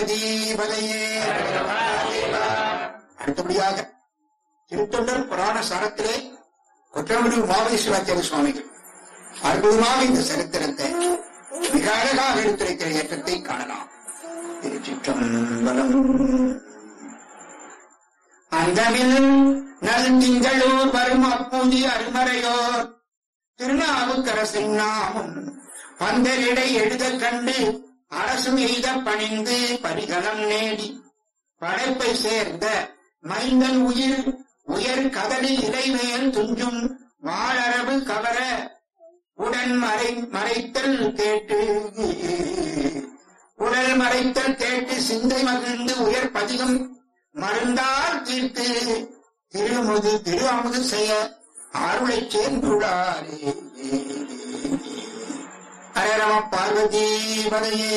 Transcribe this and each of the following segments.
தீபதையே அடுத்தபடியாக திருத்தொண்டர் புராண சாரத்திலே கொற்றவடி மாவேஸ்வராச்சாரிய சுவாமிகள் அற்புதமாக இந்த சரித்திரத்தை மிக அழகாக எடுத்துரைக்கிற ஏற்றத்தை காணலாம் திருச்சிற்றம்பலம் அந்தமில் நல் திங்களூர் வரும் அப்பூதி அருமறையோர் திருநாவுக்கரசின் நாமம் பந்தரிடை எழுதக் கண்டு அரசும் எய்த பணிந்து பரிகலம் நேடி படைப்பை சேர்ந்த மைந்தன் உயிர் உயர் கதலி இலைமேல் துஞ்சும் வாழறவு கவர உடன் மறை மறைத்தல் கேட்டு உடல் மறைத்தல் கேட்டு சிந்தை மகிழ்ந்து உயர் பதிகம் மருந்தால் தீர்த்து திருமுது திரு அமுது செய்ய அருளைச் சேர்ந்துள்ளாரே ஹரே நம பார்வதி பதையே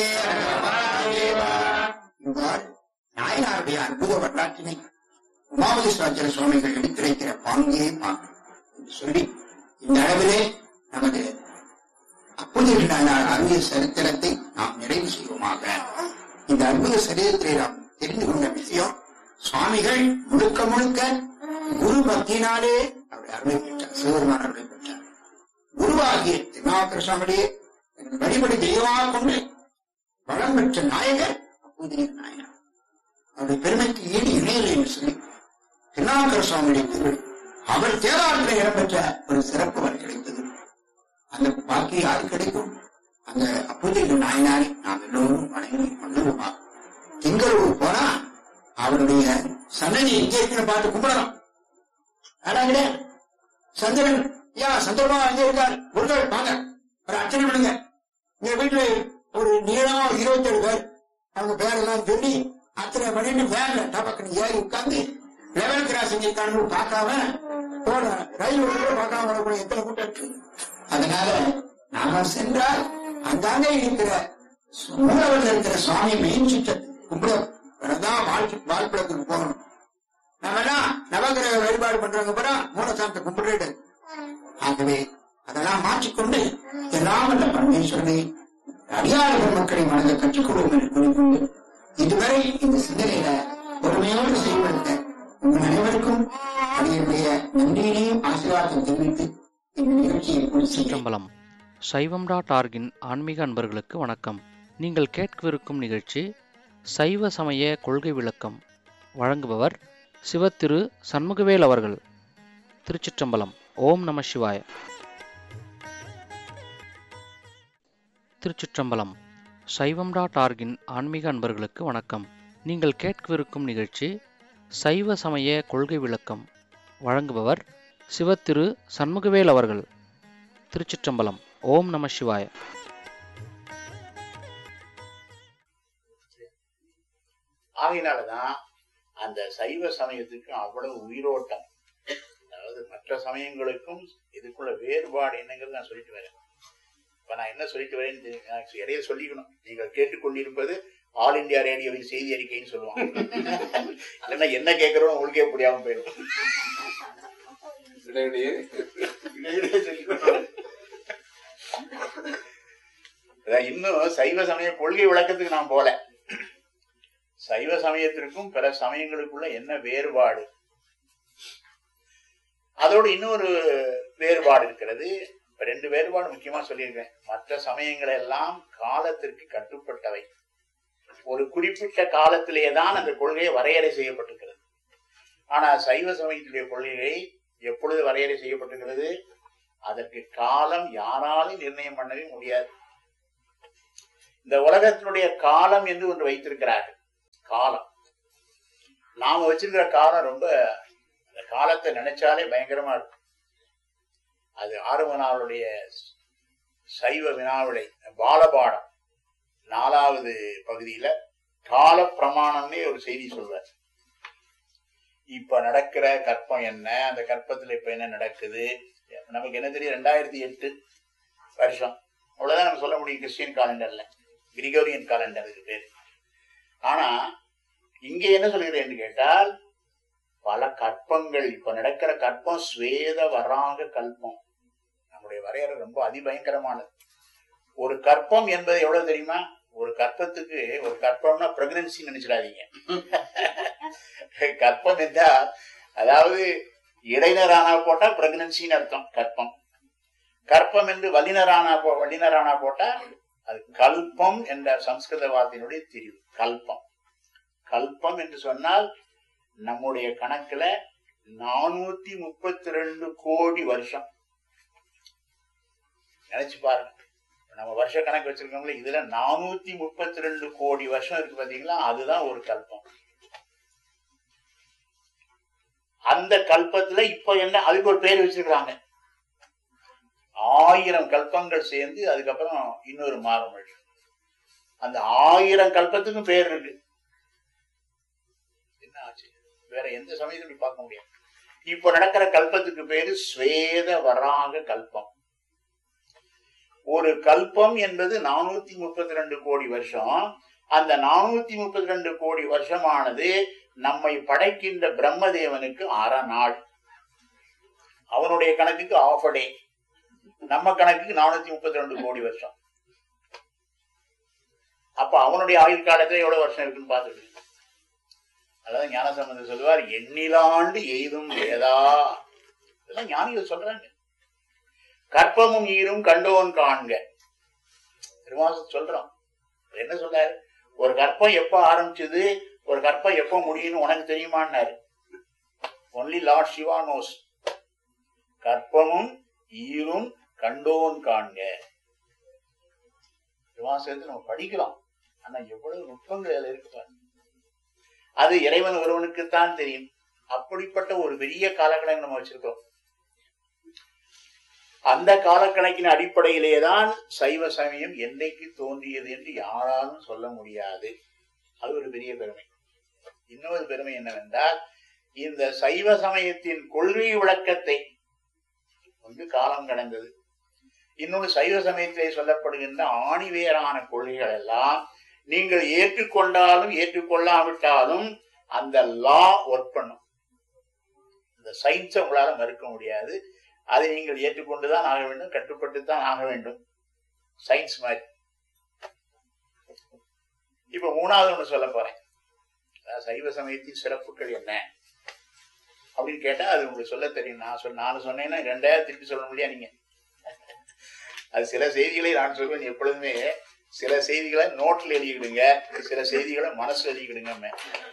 இவ்வாறு நாயனாருடைய அற்புத வரலாற்றினை உமாவதீஸ்வராச்சார சுவாமிகள் எடுத்துரைக்கிற பாங்கே பாங்கு என்று சொல்லி இந்த அளவிலே நமது அற்புத நாயனார் அருகிய சரித்திரத்தை நாம் நிறைவு செய்வோமாக இந்த அற்புத சரித்திரத்தை நாம் தெரிந்து கொண்ட விஷயம் சுவாமிகள் முழுக்க முழுக்க குரு பக்தியினாலே அவருடைய அருளை பெற்றார் சிவபெருமான் அருளை பெற்றார் குருவாகிய திருநாவுக்கர சுவாமியே வழிபடி தெய்வமாக கொண்டு வளம் பெற்ற நாயகர் அப்போதைய நாயனார் அவருடைய பெருமைக்கு ஈடு இணையில்லை என்று சொல்லி திருநாவுக்கர சுவாமியுடைய திருவிழா அவர் தேவாரத்தில் இடம்பெற்ற ஒரு சிறப்பு அவர் கிடைத்தது அந்த பாக்கி யாரு கிடைக்கும் அந்த அப்போதைய நாயனாரை நாம் எல்லோரும் வணங்கி மகிழ்வோமா திங்களூர் போனா அவருடைய சன்னதி எங்கே இருக்குன்னு பார்த்து கும்பிடலாம் அதான் கிடையாது சந்திரன் யா சந்திரமா எங்க இருக்கார் முருகர் வாங்க ஒரு அர்ச்சனை பண்ணுங்க எங்க வீட்டுல ஒரு நீளமா ஒரு இருபத்தேழு பேர் அவங்க பேரெல்லாம் சொல்லி அத்தனை பண்ணிட்டு வேன்ல டபக்குன்னு ஏறி உட்கார்ந்து லெவல் கிராசிங் இருக்கான்னு பார்க்காம போன ரயில் கூட பார்க்காம வரக்கூடிய எத்தனை கூட்டம் இருக்கு அதனால நாம சென்றால் அங்காங்கே இருக்கிற மூலவர்கள் இருக்கிற சுவாமி மெயின் சுற்ற கும்பிட தான் வாழ்க்கை வாழ்ப்பிடத்துக்கு போகணும் நம்ம எல்லாம் நவகிரக வழிபாடு பண்றவங்க பூரா மூலசாந்தத்தை கும்பிடுறது ஆகவே அதெல்லாம் மாற்றிக்கொண்டு எல்லாம் வல்ல பரமேஸ்வரனை அடியாளர்கள் மக்களை மனதை கற்றுக் கொடுவோம் என்று கூறிக்கொண்டு இதுவரை இந்த சிந்தனையில பொறுமையோடு செயல்படுத்த உங்கள் அனைவருக்கும் அதனுடைய நன்றியினையும் ஆசீர்வாதம் தெரிவித்து இந்த நிகழ்ச்சியை கொண்டு சென்றேன் சிற்றம்பலம் சைவம் டாட் ஆர்கின் ஆன்மீக அன்பர்களுக்கு வணக்கம் நீங்கள் கேட்கவிருக்கும் நிகழ்ச்சி சைவ சமய கொள்கை விளக்கம் வழங்குபவர் சிவத்திரு சண்முகவேல் அவர்கள் திருச்சிற்றம்பலம் ஓம் நம சிவாய திருச்சிற்றம்பலம் சைவம் டாட் ஆர்கின் ஆன்மீக அன்பர்களுக்கு வணக்கம் நீங்கள் கேட்கவிருக்கும் நிகழ்ச்சி சைவ சமய கொள்கை விளக்கம் வழங்குபவர் சிவத்திரு சண்முகவேல் அவர்கள் திருச்சிற்றம்பலம் ஓம் நம சிவாய ஆகையினாலதான் அந்த சைவ சமயத்துக்கு அவ்வளவு உயிரோட்டம் அதாவது மற்ற சமயங்களுக்கும் இதுக்குள்ள வேறுபாடு என்னங்கிறது நான் சொல்லிட்டு வரேன் இப்ப நான் என்ன சொல்லிட்டு வரேன்னு தெரியும். எனக்கு இடையில சொல்லிக்கணும் நீங்கள் கேட்டுக்கொண்டிருப்பது ஆல் இந்தியா ரேடியோவின் செய்தி அறிக்கைன்னு சொல்லுவாங்க இல்லைன்னா என்ன கேட்கறோம் உங்களுக்கே புரியாம போயிடும் இடையிடையே இடையிடையே சொல்லிக்கணும். அதான் இன்னும் சைவ சமய கொள்கை விளக்கத்துக்கு நான் போல சைவ சமயத்திற்கும் பிற சமயங்களுக்குள்ள என்ன வேறுபாடு அதோடு இன்னொரு வேறுபாடு இருக்கிறது இப்ப ரெண்டு வேறுபாடு முக்கியமா சொல்லியிருக்கேன் மற்ற சமயங்கள் எல்லாம் காலத்திற்கு கட்டுப்பட்டவை ஒரு குறிப்பிட்ட காலத்திலேயே தான் அந்த கொள்கை வரையறை செய்யப்பட்டிருக்கிறது ஆனா சைவ சமயத்துடைய கொள்கை எப்பொழுது வரையறை செய்யப்பட்டிருக்கிறது அதற்கு காலம் யாராலும் நிர்ணயம் பண்ணவே முடியாது இந்த உலகத்தினுடைய காலம் என்று ஒன்று வைத்திருக்கிறார்கள் காலம் நாம வச்சிருக்கிற காலம் ரொம்ப அந்த காலத்தை நினைச்சாலே பயங்கரமா இருக்கும் அது ஆறும நாளுடைய சைவ வினாவிடை பாலபாடம் நாலாவது பகுதியில கால பிரமாணம்னே ஒரு செய்தி சொல்வார் இப்ப நடக்கிற கற்பம் என்ன அந்த கற்பத்துல இப்ப என்ன நடக்குது நமக்கு என்ன தெரியும் ரெண்டாயிரத்தி எட்டு வருஷம் அவ்வளவுதான் நம்ம சொல்ல முடியும் கிறிஸ்டியன் காலண்டர்ல கிரிகோரியன் காலண்டர் இது பேரு ஆனா இங்க என்ன சொல்கிறேன் கேட்டால் பல கற்பங்கள் இப்ப நடக்கிற கற்பம் ஸ்வேத வராக கல்பம் நம்முடைய வரையறை ரொம்ப அதிபயங்கரமானது ஒரு கற்பம் என்பது எவ்வளவு தெரியுமா ஒரு கற்பத்துக்கு ஒரு கற்பம்னா பிரெக்னன்சி நினைச்சிடாதீங்க கற்பம் என்றால் அதாவது இடைநரானா போட்டா பிரெக்னன்சின்னு அர்த்தம் கற்பம் கற்பம் என்று வல்லினரானா போ வல்லினரானா போட்டா அது கல்பம் என்ற சம்ஸ்கிருத வார்த்தையினுடைய திரிவு கல்பம் கல்பம் என்று சொன்னால் நம்முடைய கணக்குல நானூத்தி முப்பத்தி ரெண்டு கோடி வருஷம் நினைச்சு பாருங்க நம்ம வருஷ கணக்கு வச்சிருக்கோம்ல இதுல நானூத்தி முப்பத்தி ரெண்டு கோடி வருஷம் இருக்கு பாத்தீங்களா அதுதான் ஒரு கல்பம் அந்த கல்பத்துல இப்ப என்ன அதுக்கு ஒரு பேர் வச்சிருக்காங்க ஆயிரம் கல்பங்கள் சேர்ந்து அதுக்கப்புறம் இன்னொரு மாறுமொழி அந்த ஆயிரம் கல்பத்துக்கும் பேர் இருக்கு என்ன ஆச்சு வேற எந்த சமயத்திலும் இப்படி பார்க்க முடியாது இப்ப நடக்கிற கல்பத்துக்கு பேரு ஸ்வேத வராக கல்பம் ஒரு கல்பம் என்பது நானூத்தி முப்பத்தி ரெண்டு கோடி வருஷம் அந்த நானூத்தி முப்பத்தி ரெண்டு கோடி வருஷமானது நம்மை படைக்கின்ற பிரம்மதேவனுக்கு அரை நாள் அவனுடைய கணக்குக்கு ஆஃப் டே நம்ம கணக்குக்கு நானூத்தி முப்பத்தி ரெண்டு கோடி வருஷம் அப்ப அவனுடைய ஆயுள் காலத்துல எவ்வளவு வருஷம் இருக்குன்னு பார்த்துட்டு அதாவது ஞானசம்பந்தர் சொல்லுவார் எண்ணிலாண்டு எய்தும் வேதா இதெல்லாம் ஞானிகள் சொல்றாங்க கற்பமும் ஈரும் கண்டோன் காண்க திருவாசம் சொல்றோம் என்ன சொல்றாரு ஒரு கற்பம் எப்ப ஆரம்பிச்சது ஒரு கற்பம் எப்ப முடியும்னு உனக்கு தெரியுமான்னாரு ஒன்லி லார்ட் சிவா நோஸ் கற்பமும் ஈரும் கண்டோன் காண்க திருவாசகத்தை நம்ம படிக்கலாம் ஆனா எவ்வளவு நுட்பங்கள் அதுல இருக்கு பாருங்க அது இறைவன் ஒருவனுக்குத்தான் தெரியும் அப்படிப்பட்ட ஒரு பெரிய காலக்கணக்கு நம்ம வச்சிருக்கோம் அந்த காலக்கணக்கின் அடிப்படையிலே தான் சைவ சமயம் என்னைக்கு தோன்றியது என்று யாராலும் சொல்ல முடியாது அது ஒரு பெரிய பெருமை இன்னொரு பெருமை என்னவென்றால் இந்த சைவ சமயத்தின் கொள்கை விளக்கத்தை ஒன்று காலம் கடந்தது இன்னொன்று சைவ சமயத்திலே சொல்லப்படுகின்ற ஆணிவேரான கொள்கைகள் எல்லாம் நீங்கள் ஏற்றுக்கொண்டாலும் ஏற்றுக்கொள்ளாவிட்டாலும் அந்த லா ஒர்க் பண்ணும் இந்த சயின்ஸை உங்களால மறுக்க முடியாது அதை நீங்கள் ஏற்றுக்கொண்டுதான் ஆக வேண்டும் கட்டுப்பட்டுத்தான் ஆக வேண்டும் சயின்ஸ் மாதிரி இப்ப மூணாவது ஒண்ணு சொல்ல போறேன் அதாவது சைவ சமயத்தின் சிறப்புகள் என்ன அப்படின்னு கேட்டா அது உங்களுக்கு சொல்ல தெரியும் நான் சொன்ன நான் சொன்னேன்னா ரெண்டாயிரம் திருப்பி சொல்ல முடியா நீங்க அது சில செய்திகளை நான் சொல்வேன் எப்பொழுதுமே சில செய்திகளை நோட்ல எழுதிக்கிடுங்க சில செய்திகளை மனசுல எழுதிக்கிடுங்க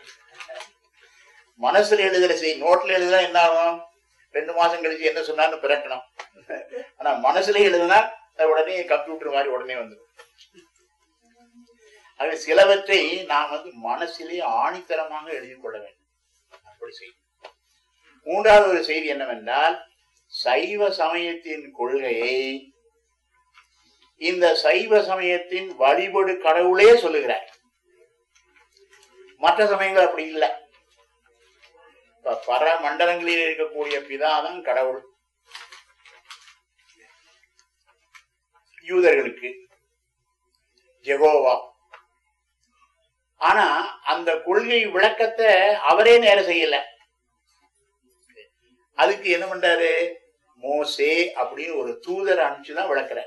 மனசுல எழுதுற செய்தி நோட்ல எழுதுனா என்ன ஆகும் ரெண்டு மாசம் கழிச்சு என்ன சொன்னான்னு பிறக்கணும் ஆனா மனசுல எழுதுனா அது உடனே கம்ப்யூட்டர் மாதிரி உடனே வந்துடும் ஆக சிலவற்றை நாம் வந்து மனசிலே ஆணித்தரமாக எழுதி கொள்ள வேண்டும் அப்படி செய்யும் மூன்றாவது ஒரு செய்தி என்னவென்றால் சைவ சமயத்தின் கொள்கையை இந்த சைவ சமயத்தின் வழிபடு கடவுளே சொல்லுகிறார் மற்ற சமயங்கள் அப்படி இல்லை இப்ப பர மண்டலங்களில் இருக்கக்கூடிய பிதாதான் கடவுள் யூதர்களுக்கு ஜெகோவா ஆனா அந்த கொள்கை விளக்கத்தை அவரே நேரம் செய்யல அதுக்கு என்ன பண்றாரு மோசே அப்படின்னு ஒரு தூதர் அனுப்பிச்சுதான் விளக்குறார்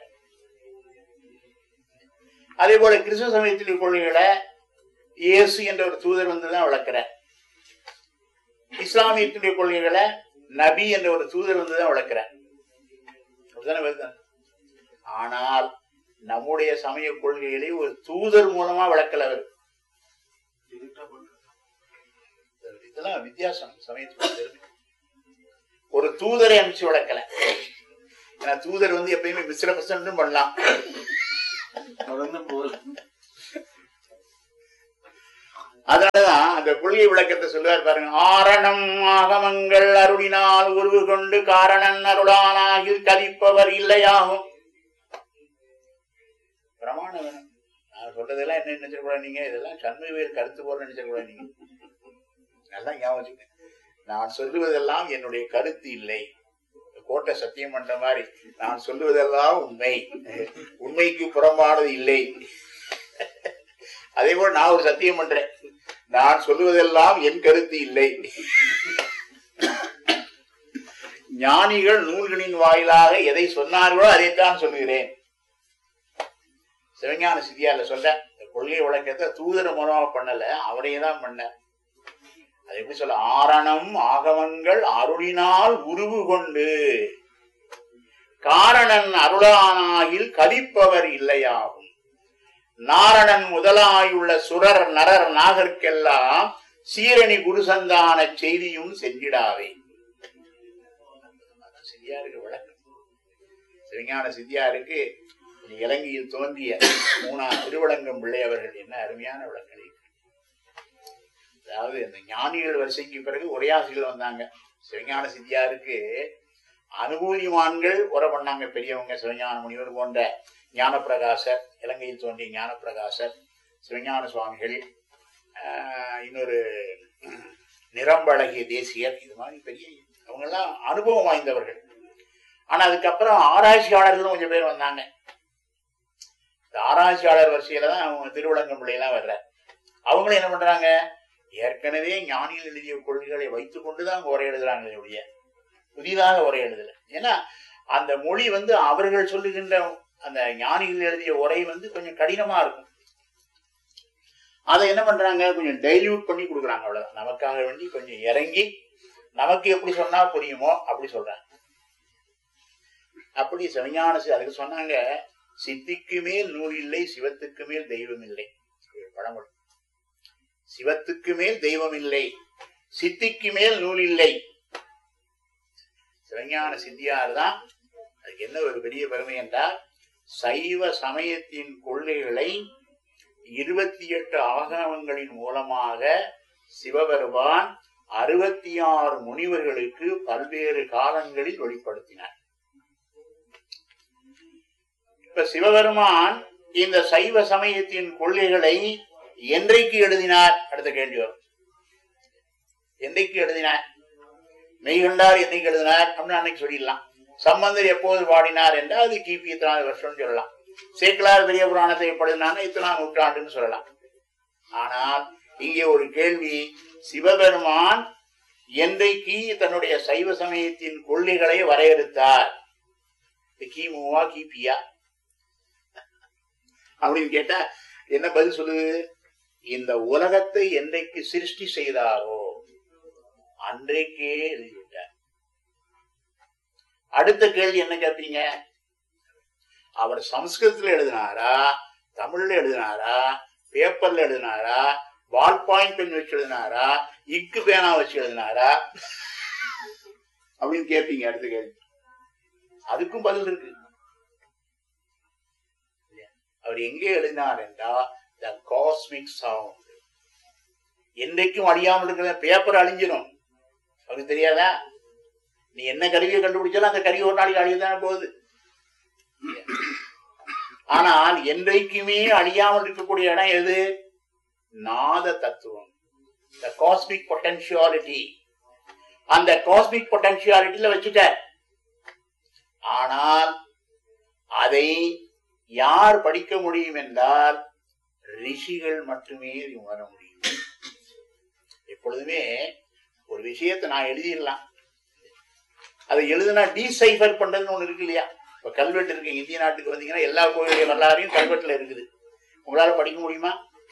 அதே போல கிறிஸ்துவ சமயத்தின் கொள்கைகளை இயேசு என்ற ஒரு தூதர் வந்துதான் விளக்குறார் இஸ்லாமியத்தினுடைய கொள்கைகளை நபி என்ற ஒரு தூதர் வந்துதான் விளக்குறார் அப்படிதானே வருது ஆனால் நம்முடைய சமய கொள்கைகளை ஒரு தூதர் மூலமா விளக்கல அவர் இதெல்லாம் வித்தியாசம் சமயத்துக்கு ஒரு தூதரை அனுப்பிச்சு விளக்கல ஏன்னா தூதர் வந்து எப்பயுமே மிஸ்ர பர்சன்ட்டும் பண்ணலாம் தொடர்ந்து போகுது அதனாலதான் அந்த கொள்கை விளக்கத்தை சொல்லுவார் பாருங்க ஆரணம் ஆகமங்கள் அருளினால் உருவு கொண்டு காரணன் அருளானாகி கதிப்பவர் இல்லையாகும் பிரமாணம் வேணும் நான் சொல்றதெல்லாம் என்ன நினைச்சிடக்கூடாது நீங்க இதெல்லாம் சண்முகவேல் கருத்து போற நினைச்சிடக்கூடாது நீங்க நல்லா ஞாபகம் வச்சுக்கங்க. நான் சொல்லுவதெல்லாம் என்னுடைய கருத்து இல்லை கோட்டை சத்தியம் பண்ற மாதிரி நான் சொல்லுவதெல்லாம் உண்மை உண்மைக்கு புறம்பானது இல்லை அதே போல நான் ஒரு சத்தியம் பண்றேன் நான் சொல்லுவதெல்லாம் என் கருத்து இல்லை ஞானிகள் நூல்களின் வாயிலாக எதை சொன்னார்களோ அதைத்தான் சொல்லுகிறேன் சிவஞான சித்தியால சொல்ற இந்த கொள்கை விளக்கத்தை தூதர மூலமா பண்ணல அவரையே தான் பண்ணார் அது எப்படி சொல்ல ஆரணம் ஆகமங்கள் அருளினால் உருவு கொண்டு காரணன் அருளானாயில் கதிப்பவர் இல்லையாகும் நாரணன் முதலாயுள்ள சுரர் நரர் நாகர்க்கெல்லாம் சீரணி குருசந்தான செய்தியும் சென்றிடாவே சித்தியாருக்கு விளக்கம் சிவஞான சித்தியாருக்கு இந்த இலங்கையில் தோன்றிய மூணா திருவடங்கம் பிள்ளை அவர்கள் என்ன அருமையான விளக்கணை அதாவது இந்த ஞானிகள் வரிசைக்கு பிறகு உரையாசிகள் வந்தாங்க சிவஞான சித்தியாருக்கு அனுபூதிமான்கள் உரை பண்ணாங்க பெரியவங்க சிவஞான முனிவர் போன்ற ஞானப்பிரகாசர் இலங்கையில் தோன்றிய ஞானப்பிரகாசர் சிவஞான சுவாமிகள் ஆஹ், இன்னொரு நிறம்பழகிய தேசியர் இது மாதிரி பெரிய அவங்கெல்லாம் அனுபவம் வாய்ந்தவர்கள் ஆனா அதுக்கப்புறம் ஆராய்ச்சியாளர்களும் கொஞ்சம் பேர் வந்தாங்க இந்த ஆராய்ச்சியாளர் வரிசையில தான் அவங்க திருவிளங்கம் பிள்ளையெல்லாம் வர்ற அவங்களும் என்ன பண்றாங்க ஏற்கனவே ஞானிகள் எழுதிய கொள்கைகளை வைத்துக் கொண்டுதான் அவங்க உரை எழுதுறாங்களே ஒழிய புதிதாக உரை எழுதல ஏன்னா அந்த மொழி வந்து அவர்கள் சொல்லுகின்ற அந்த ஞானிகள் எழுதிய உரை வந்து கொஞ்சம் கடினமா இருக்கும் அதை என்ன பண்றாங்க கொஞ்சம் டைல்யூட் பண்ணி கொடுக்குறாங்க அவ்வளவுதான் நமக்காக வேண்டி கொஞ்சம் இறங்கி நமக்கு எப்படி சொன்னா புரியுமோ அப்படி சொல்றாங்க அப்படி சிவஞான சி- அதுக்கு சொன்னாங்க சித்திக்கு மேல் நூல் இல்லை சிவத்துக்கு மேல் தெய்வம் இல்லை இது பழமொழி சிவத்துக்கு மேல் தெய்வம் இல்லை சித்திக்கு மேல் நூல் இல்லை சிவஞான சித்தியார் தான் அதுக்கு என்ன ஒரு பெரிய பெருமை என்றால் சைவ சமயத்தின் கொள்கைகளை இருபத்தி எட்டு ஆகமங்களின் மூலமாக சிவபெருமான் அறுபத்தி ஆறு முனிவர்களுக்கு பல்வேறு காலங்களில் வெளிப்படுத்தினார் இப்ப சிவபெருமான் இந்த சைவ சமயத்தின் கொள்கைகளை என்றைக்கு எழுதினார் அடுத்த கேள்வி வரும் என்றைக்கு எழுதினார் மெய்கண்டார் என்னைக்கு எழுதினார் அப்படின்னு அன்னைக்கு சொல்லிடலாம் சம்பந்தர் எப்போது பாடினார் என்றால் அது கிபி இத்தனாவது வருஷம்னு சொல்லலாம் சேக்கலார் பெரிய புராணத்தை எப்படினான இத்தனாம் நூற்றாண்டுன்னு சொல்லலாம் ஆனால் இங்கே ஒரு கேள்வி சிவபெருமான் என்றைக்கு தன்னுடைய சைவ சமயத்தின் கொள்கைகளை வரையறுத்தார் இது கிமுவா கிபியா அப்படின்னு கேட்டா என்ன பதில் சொல்லுது இந்த உலகத்தை என்றைக்கு சிருஷ்டி செய்தாரோ அன்றைக்கே எழுதிவிட்டார் அடுத்த கேள்வி என்ன கேட்பீங்க அவர் சம்ஸ்கிருதத்துல எழுதினாரா தமிழ்ல எழுதினாரா பேப்பர்ல எழுதினாரா பால் பாயிண்ட் பென் வச்சு எழுதினாரா இக்கு பேனா வச்சு எழுதினாரா அப்படின்னு கேட்பீங்க அடுத்த கேள்வி அதுக்கும் பதில் இருக்கு அவர் எங்கே எழுதினார் என்றா த காஸ்மிக் சவுண்ட் என்றைக்கும் அழியாமல் இருக்கிற பேப்பர் அழிஞ்சிடும் அவருக்கு தெரியாதா நீ என்ன கருவியை கண்டுபிடிச்சாலும் அந்த கருவி ஒரு நாளைக்கு அழியதானே போகுது ஆனால் என்றைக்குமே அழியாமல் இருக்கக்கூடிய இடம் எது நாத தத்துவம் த காஸ்மிக் பொட்டன்சியாலிட்டி அந்த காஸ்மிக் பொட்டன்சியாலிட்டியில வச்சுட்டார் ஆனால் அதை யார் படிக்க முடியும் என்றால் ரிஷிகள் மட்டுமே அதை உணர முடியும் எப்பொழுதுமே ஒரு விஷயத்தை நான் எழுதிடலாம் அதை எழுதுனா டீசைஃபர் பண்றதுன்னு ஒண்ணு இருக்கு இல்லையா இப்ப கல்வெட்டு இருக்கு இந்திய நாட்டுக்கு வந்தீங்கன்னா எல்லா கோயிலுடைய வரலாறையும் கல்வெட்டுல இருக்குது உங்களால படிக்க முடியுமா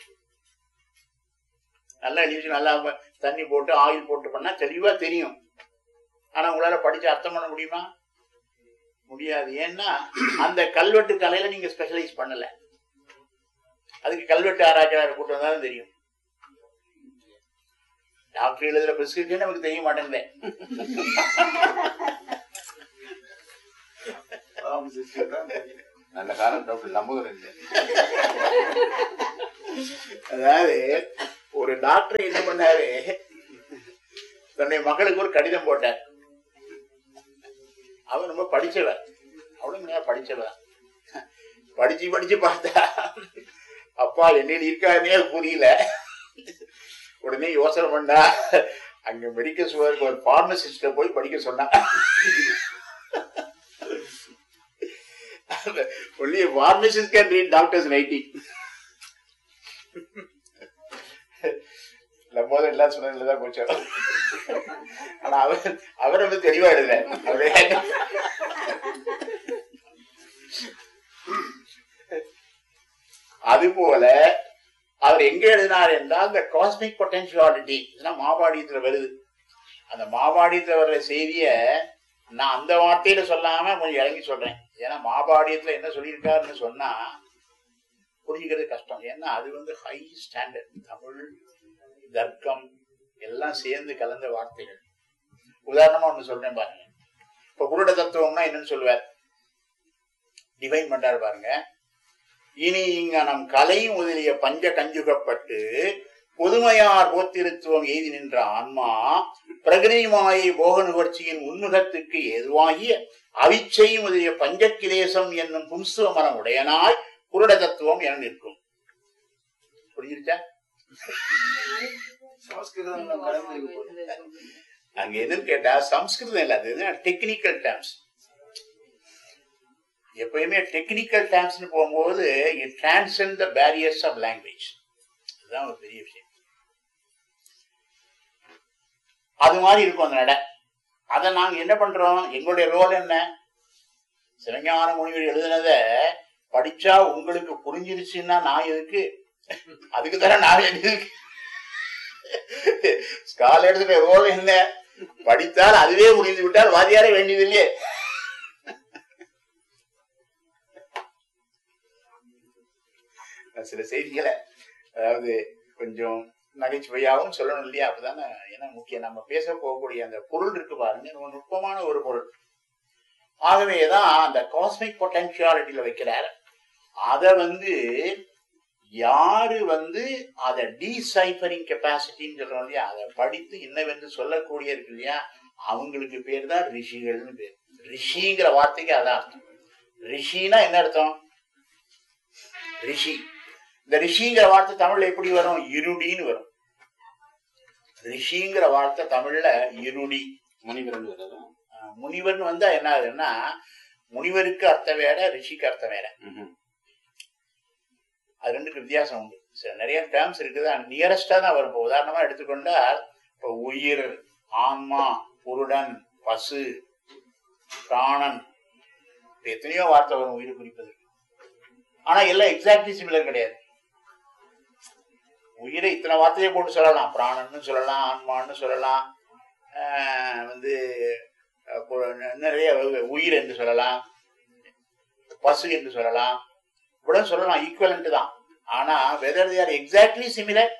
நல்லா எழுதி நல்லா ப- தண்ணி போட்டு ஆயில் போட்டு பண்ணா தெளிவா தெரியும் ஆனா உங்களால படிச்சு அர்த்தம் பண்ண முடியுமா முடியாது ஏன்னா அந்த கல்வெட்டு கலையில நீங்க ஸ்பெஷலைஸ் பண்ணல அதுக்கு கல்வெட்டு ஆராய்ச்சியாளர் கூட்டம் தான் தெரியும் டாக்டர் எழுதுற பிரிஸ்கிரிப்ஷன் நமக்கு தெரிய மாட்டேங்குதே நல்ல காலம் டாக்டர் நம்புகிறேன் அதாவது ஒரு டாக்டர் என்ன பண்ணாரு தன்னுடைய மகளுக்கு ஒரு கடிதம் போட்டார் அவன் ரொம்ப படிச்சவன் அவளும் நல்லா படிச்சவன் படிச்சு படிச்சு பார்த்தா அப்பா என்ன இருக்காருன்னே புரியல உடனே யோசனை பண்ணா அங்க மெடிக்கல் ஸ்டோருக்கு ஒரு பார்மசிஸ்ட போய் படிக்க சொன்னா only pharmacist can read doctors writing நம்ம எல்லாம் சொன்னதுல தான் கொஞ்சம் ஆனா அவர் அவர் வந்து தெளிவா எழுதுற அவரே அது போல அவர் எங்க எழுதினார் என்றால் இந்த காஸ்மிக் பொட்டன்சியாலிட்டி இதெல்லாம் மாபாடியத்துல வருது அந்த மாபாடியத்துல வர்ற செய்திய நான் அந்த வார்த்தையில சொல்லாம கொஞ்சம் இறங்கி சொல்றேன் ஏன்னா மாபாடியத்துல என்ன சொல்லியிருக்காருன்னு சொன்னா புரிஞ்சுக்கிறது கஷ்டம் ஏன்னா அது வந்து ஹை ஸ்டாண்டர்ட் தமிழ் தர்க்கம் எல்லாம் சேர்ந்து கலந்த வார்த்தைகள் உதாரணமா ஒண்ணு சொல்றேன் பாருங்க இப்ப குருட தத்துவம்னா என்னன்னு சொல்லுவார் டிவைன் பண்றாரு பாருங்க இனி இங்க நம் கலை முதலிய பஞ்ச கஞ்சுகப்பட்டு பொதுமையார் போத்திருத்துவம் எய்தி நின்ற ஆன்மா பிரகிருதிமாயை போக நுகர்ச்சியின் உன்முகத்துக்கு ஏதுவாகிய அவிச்சை முதலிய பஞ்சக்கிலேசம் என்னும் பும்சுவ மனம் உடையனாய் குருட தத்துவம் என நிற்கும் புரிஞ்சிருச்சா சமஸ்கிருதம் கலந்து இருக்கு போல. அங்க எதுன்னு கேட்டா சம்ஸ்கிருதம் இல்ல அது டெக்னிக்கல் டேர்ம்ஸ் எப்பயுமே டெக்னிக்கல் டேர்ம்ஸ்னு போகும்போது it transcend the barriers of language அதுதான் ஒரு பெரிய விஷயம் அது மாதிரி இருக்கும் அந்த நட அதை நாங்க என்ன பண்றோம் எங்களுடைய ரோல் என்ன சிவஞான முனிவர் எழுதினத படிச்சா உங்களுக்கு புரிஞ்சிருச்சுன்னா நான் எதுக்கு அதுக்கு தானே நான் எழுதிருக்கு ஸ்காலர்ஸுடைய ரோல் என்ன படித்தால் அதுவே முடிந்து விட்டால் வாதியாரே வேண்டியது இல்லையே சில செய்திகளை அதாவது கொஞ்சம் நகைச்சுவையாகவும் சொல்லணும் இல்லையா அப்பதானே ஏன்னா முக்கியம் நம்ம பேச போகக்கூடிய அந்த பொருள் இருக்கு பாருங்க ரொம்ப நுட்பமான ஒரு பொருள் ஆகவேதான் அந்த காஸ்மிக் பொட்டன்சியாலிட்டியில வைக்கிறார் அத வந்து யாரு வந்து அதை டீசைஃபரிங் கெப்பாசிட்டின்னு சொல்றோம் இல்லையா அதை படித்து இன்னவென்று சொல்லக்கூடிய இருக்கு இல்லையா அவங்களுக்கு பேர் தான் ரிஷிகள்னு பேர் ரிஷிங்கிற வார்த்தைக்கு அதான் அர்த்தம் ரிஷினா என்ன அர்த்தம் ரிஷி இந்த ரிஷிங்கிற வார்த்தை தமிழ்ல எப்படி வரும் இருடின்னு வரும் ரிஷிங்கிற வார்த்தை தமிழ்ல இருடி முனிவரன் வருதா அஹ் முனிவர்னு வந்தா என்ன ஆகுதுன்னா முனிவருக்கு அர்த்தம் வேற ரிஷிக்கு அர்த்தம் வேற ம்ஹும். அது ரெண்டுக்கு வித்தியாசம் உண்டு சில நிறைய டேர்ம்ஸ் இருக்குது நியரஸ்டா தான் வரும் இப்போ உதாரணமா எடுத்துக்கொண்டா இப்போ உயிர் ஆன்மா புருடன் பசு பிராணன் இப்ப எத்தனையோ வார்த்தை வரும் உயிர் குறிப்பது ஆனா எல்லாம் எக்ஸாக்ட்லி சிமிலர் கிடையாது உயிரை இத்தனை வார்த்தையை போட்டு சொல்லலாம் பிராணன்னு சொல்லலாம் ஆன்மான்னு சொல்லலாம் ஆஹ் வந்து அஹ் பு- நிறைய உயிர் என்று சொல்லலாம் பசு என்று சொல்லலாம் இவ்வளவு சொல்லலாம் ஈக்குவலண்ட் தான் ஆனா whether they are exactly similar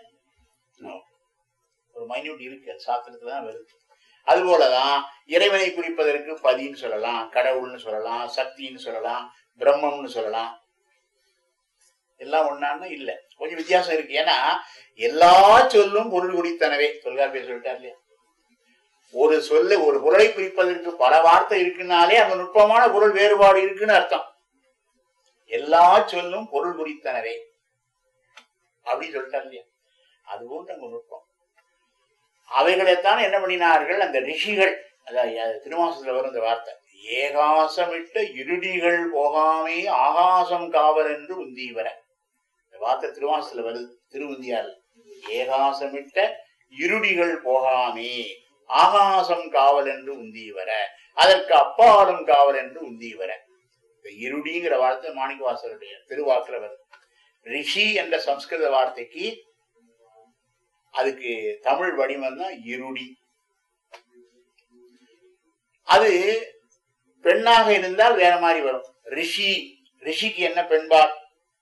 ஒரு மைன்யூட் இருக்கு அது சாஸ்திரத்துல தான் வருது அதுபோலதான் இறைவனை குறிப்பதற்கு பதின்னு சொல்லலாம் கடவுள்னு சொல்லலாம் சக்தின்னு சொல்லலாம் பிரம்மம்னு சொல்லலாம் எல்லாம் ஒண்ணான்னு இல்ல கொஞ்சம் வித்தியாசம் இருக்கு ஏன்னா எல்லா சொல்லும் பொருள் குறித்தனவே தொல்காப்பியர் சொல்லிட்டார் இல்லையா ஒரு சொல்லு ஒரு பொருளை குறிப்பதற்கு பல வார்த்தை இருக்குனாலே அந்த நுட்பமான பொருள் வேறுபாடு இருக்குன்னு அர்த்தம் எல்லா சொல்லும் பொருள் குறித்தனவே அப்படின்னு சொல்லிட்டார் இல்லையா அது போன்ற அங்க நுட்பம் அவைகளைத்தான் என்ன பண்ணினார்கள் அந்த ரிஷிகள் அதாவது திருமாசத்துல வரும் இந்த வார்த்தை ஏகாசமிட்ட இருடிகள் போகாமே ஆகாசம் காவல் என்று உந்தீவர இந்த வார்த்தை திருமாசத்துல வருது திருவுந்தியால் ஏகாசமிட்ட இருடிகள் போகாமே ஆகாசம் காவல் என்று உந்தீவர அதற்கு அப்பாலும் காவல் என்று உந்தீவர இந்த இருடிங்கிற வார்த்தை மாணிக்கவாசருடைய திருவாக்குல வருது ரிஷி என்ற சம்ஸ்கிருத வார்த்தைக்கு அதுக்கு தமிழ் வடிவம் தான் இருடி அது பெண்ணாக இருந்தால் வேற மாதிரி வரும் ரிஷி ரிஷிக்கு என்ன பெண்பால்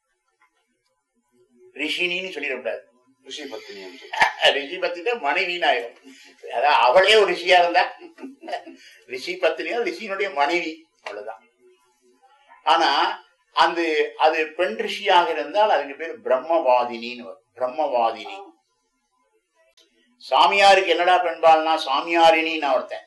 ரிஷினின்னு சொல்லிடக்கூடாது ரிஷி பத்தினி என்று. ரிஷி பத்தினா மனைவின்னு ஆயிரும் அதான் அவளே ஒரு ரிஷியா இருந்தா ரிஷி பத்தினியா ரிஷியினுடைய மனைவி அவ்வளவுதான் ஆனா அந்த அது பெண் ரிஷியாக இருந்தால் அதுக்கு பேர் பிரம்மவாதினின்னு வரும் பிரம்மவாதினி சாமியாருக்கு என்னடா பெண்பால்னா சாமியாரினின்னு ஒருத்தன்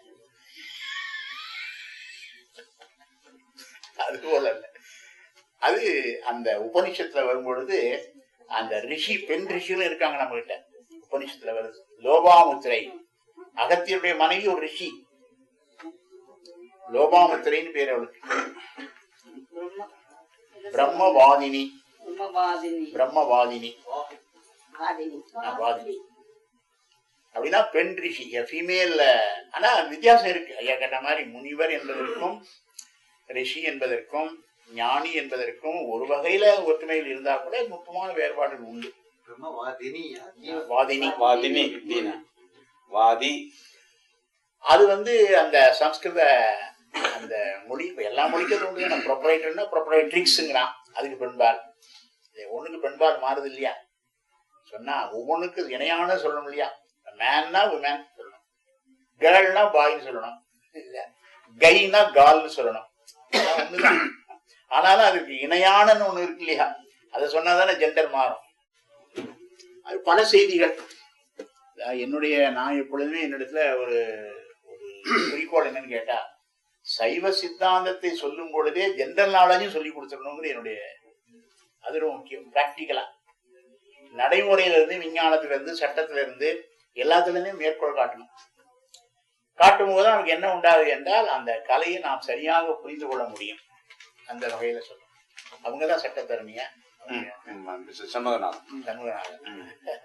அது போல இல்ல அது அந்த உபனிஷத்துல வரும்பொழுது அந்த ரிஷி பெண் ரிஷிகளும் இருக்காங்க நம்ம கிட்ட உபனிஷத்துல வருது லோபாமுத்திரை அகத்தியருடைய மனைவி ஒரு ரிஷி லோபாமுத்திரைன்னு பேர் அவளுக்கு பிரம்ம பிரம்மவாதினி பிரம்மவாதினி பிரம்மவாதினி வாதினி ஆ, வாதினி அப்படின்னா பெண் ரிஷி ஃபீமேல் ஆனா வித்தியாசம் இருக்கு ஐயா கேட்ட மாதிரி முனிவர் என்பதற்கும் ரிஷி என்பதற்கும் ஞானி என்பதற்கும் ஒரு வகையில ஒற்றுமையில் இருந்தா கூட நுட்பமான வேறுபாடுகள் உண்டு வாதினி வாதினி தீனா வாதி அது வந்து அந்த சம்ஸ்கிருத அந்த மொழி இப்ப எல்லா மொழிக்கும் அது உண்டு நான் ப்ரொப்ரைட்டர்னா ப்ரொப்ரைட்ரிக்ஸுங்கிறான் அதுக்கு பெண்பால் இது ஒண்ணுக்கு பெண்பால் மாறுது இல்லையா சொன்னா ஒவ்வொன்றுக்கு இணையான சொல்லணும் இல்லையா மேன்னா உமேன் சொல்லணும் கேர்ள்னா பாய்ன்னு சொல்லணும் இல்ல கைனா கால்னு சொல்லணும் எல்லாம் ஒண்ணுதான் ஆனாலும் அதுக்கு இணையானன்னு ஒண்ணு இருக்கு இல்லையா அதை சொன்னாதானே ஜெண்டர் மாறும் அது பல செய்திகள் அஹ் என்னுடைய நான் எப்பொழுதுமே என்னிடத்துல ஒரு ஒரு குறிக்கோள் என்னன்னு கேட்டா சைவ சித்தாந்தத்தை சொல்லும் பொழுதே ஜென்ரல் நாலேஜும் சொல்லி கொடுத்துடணுங்கிறது என்னுடைய அது ரொம்ப முக்கியம் பிராக்டிக்கலா நடைமுறையில இருந்து விஞ்ஞானத்துல இருந்து சட்டத்துல இருந்து எல்லாத்துல இருந்தே மேற்கோள் காட்டணும் காட்டும் போது நமக்கு என்ன உண்டாகுது என்றால் அந்த கலையை நாம் சரியாக புரிந்து கொள்ள முடியும் அந்த வகையில சொல்லணும் அவங்கதான் சட்டத்தரணியா சண்முகநாதன் சண்முகநாதன்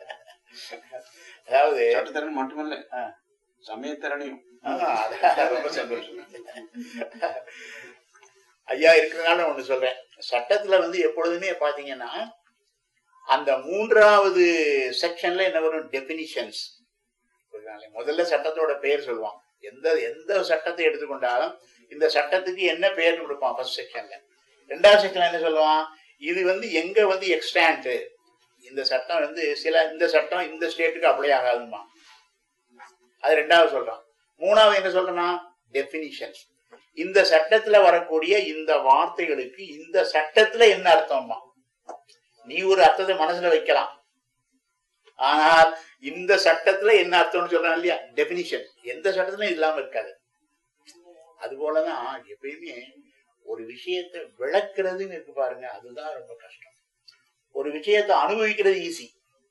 அதாவது சட்டத்திறன் மட்டுமல்ல ஆ. சமயத்திறனையும் ஆ, அதான் ரொம்ப சந்தோஷம் ஐயா இருக்கிறதுனால ஒண்ணு சொல்றேன் சட்டத்துல வந்து எப்பொழுதுமே பாத்தீங்கன்னா அந்த மூன்றாவது செக்ஷன்ல என்ன வரும் டெபினிஷன்ஸ் முதல்ல சட்டத்தோட பெயர் சொல்லுவான் எந்த எந்த சட்டத்தை எடுத்துக்கொண்டாலும் இந்த சட்டத்துக்கு என்ன பெயர்னு கொடுப்பான் ஃபர்ஸ்ட் செக்ஷன்ல ரெண்டாவது செக்ஷன்ல என்ன சொல்லுவான் இது வந்து எங்க வந்து எக்ஸ்டாண்ட் இந்த சட்டம் வந்து சில இந்த சட்டம் இந்த ஸ்டேட்டுக்கு அப்ளை ஆகாதுமா அது ரெண்டாவது சொல்றான் மூணாவது என்ன சொல்றான் டெபினிஷன்ஸ் இந்த சட்டத்துல வரக்கூடிய இந்த வார்த்தைகளுக்கு இந்த சட்டத்துல என்ன அர்த்தம்மா நீ ஒரு அர்த்தத்தை மனசுல வைக்கலாம் ஆனால் இந்த சட்டத்துல என்ன அர்த்தம்னு சொல்றான் இல்லையா டெபினிஷன் எந்த சட்டத்திலும் இல்லாம இருக்காது அது போலதான் எப்பயுமே ஒரு விஷயத்தை விளக்குறதுன்னு இருக்கு பாருங்க அதுதான் ரொம்ப கஷ்டம் ஒரு விஷயத்தை அனுபவிக்கிறது ஈஸி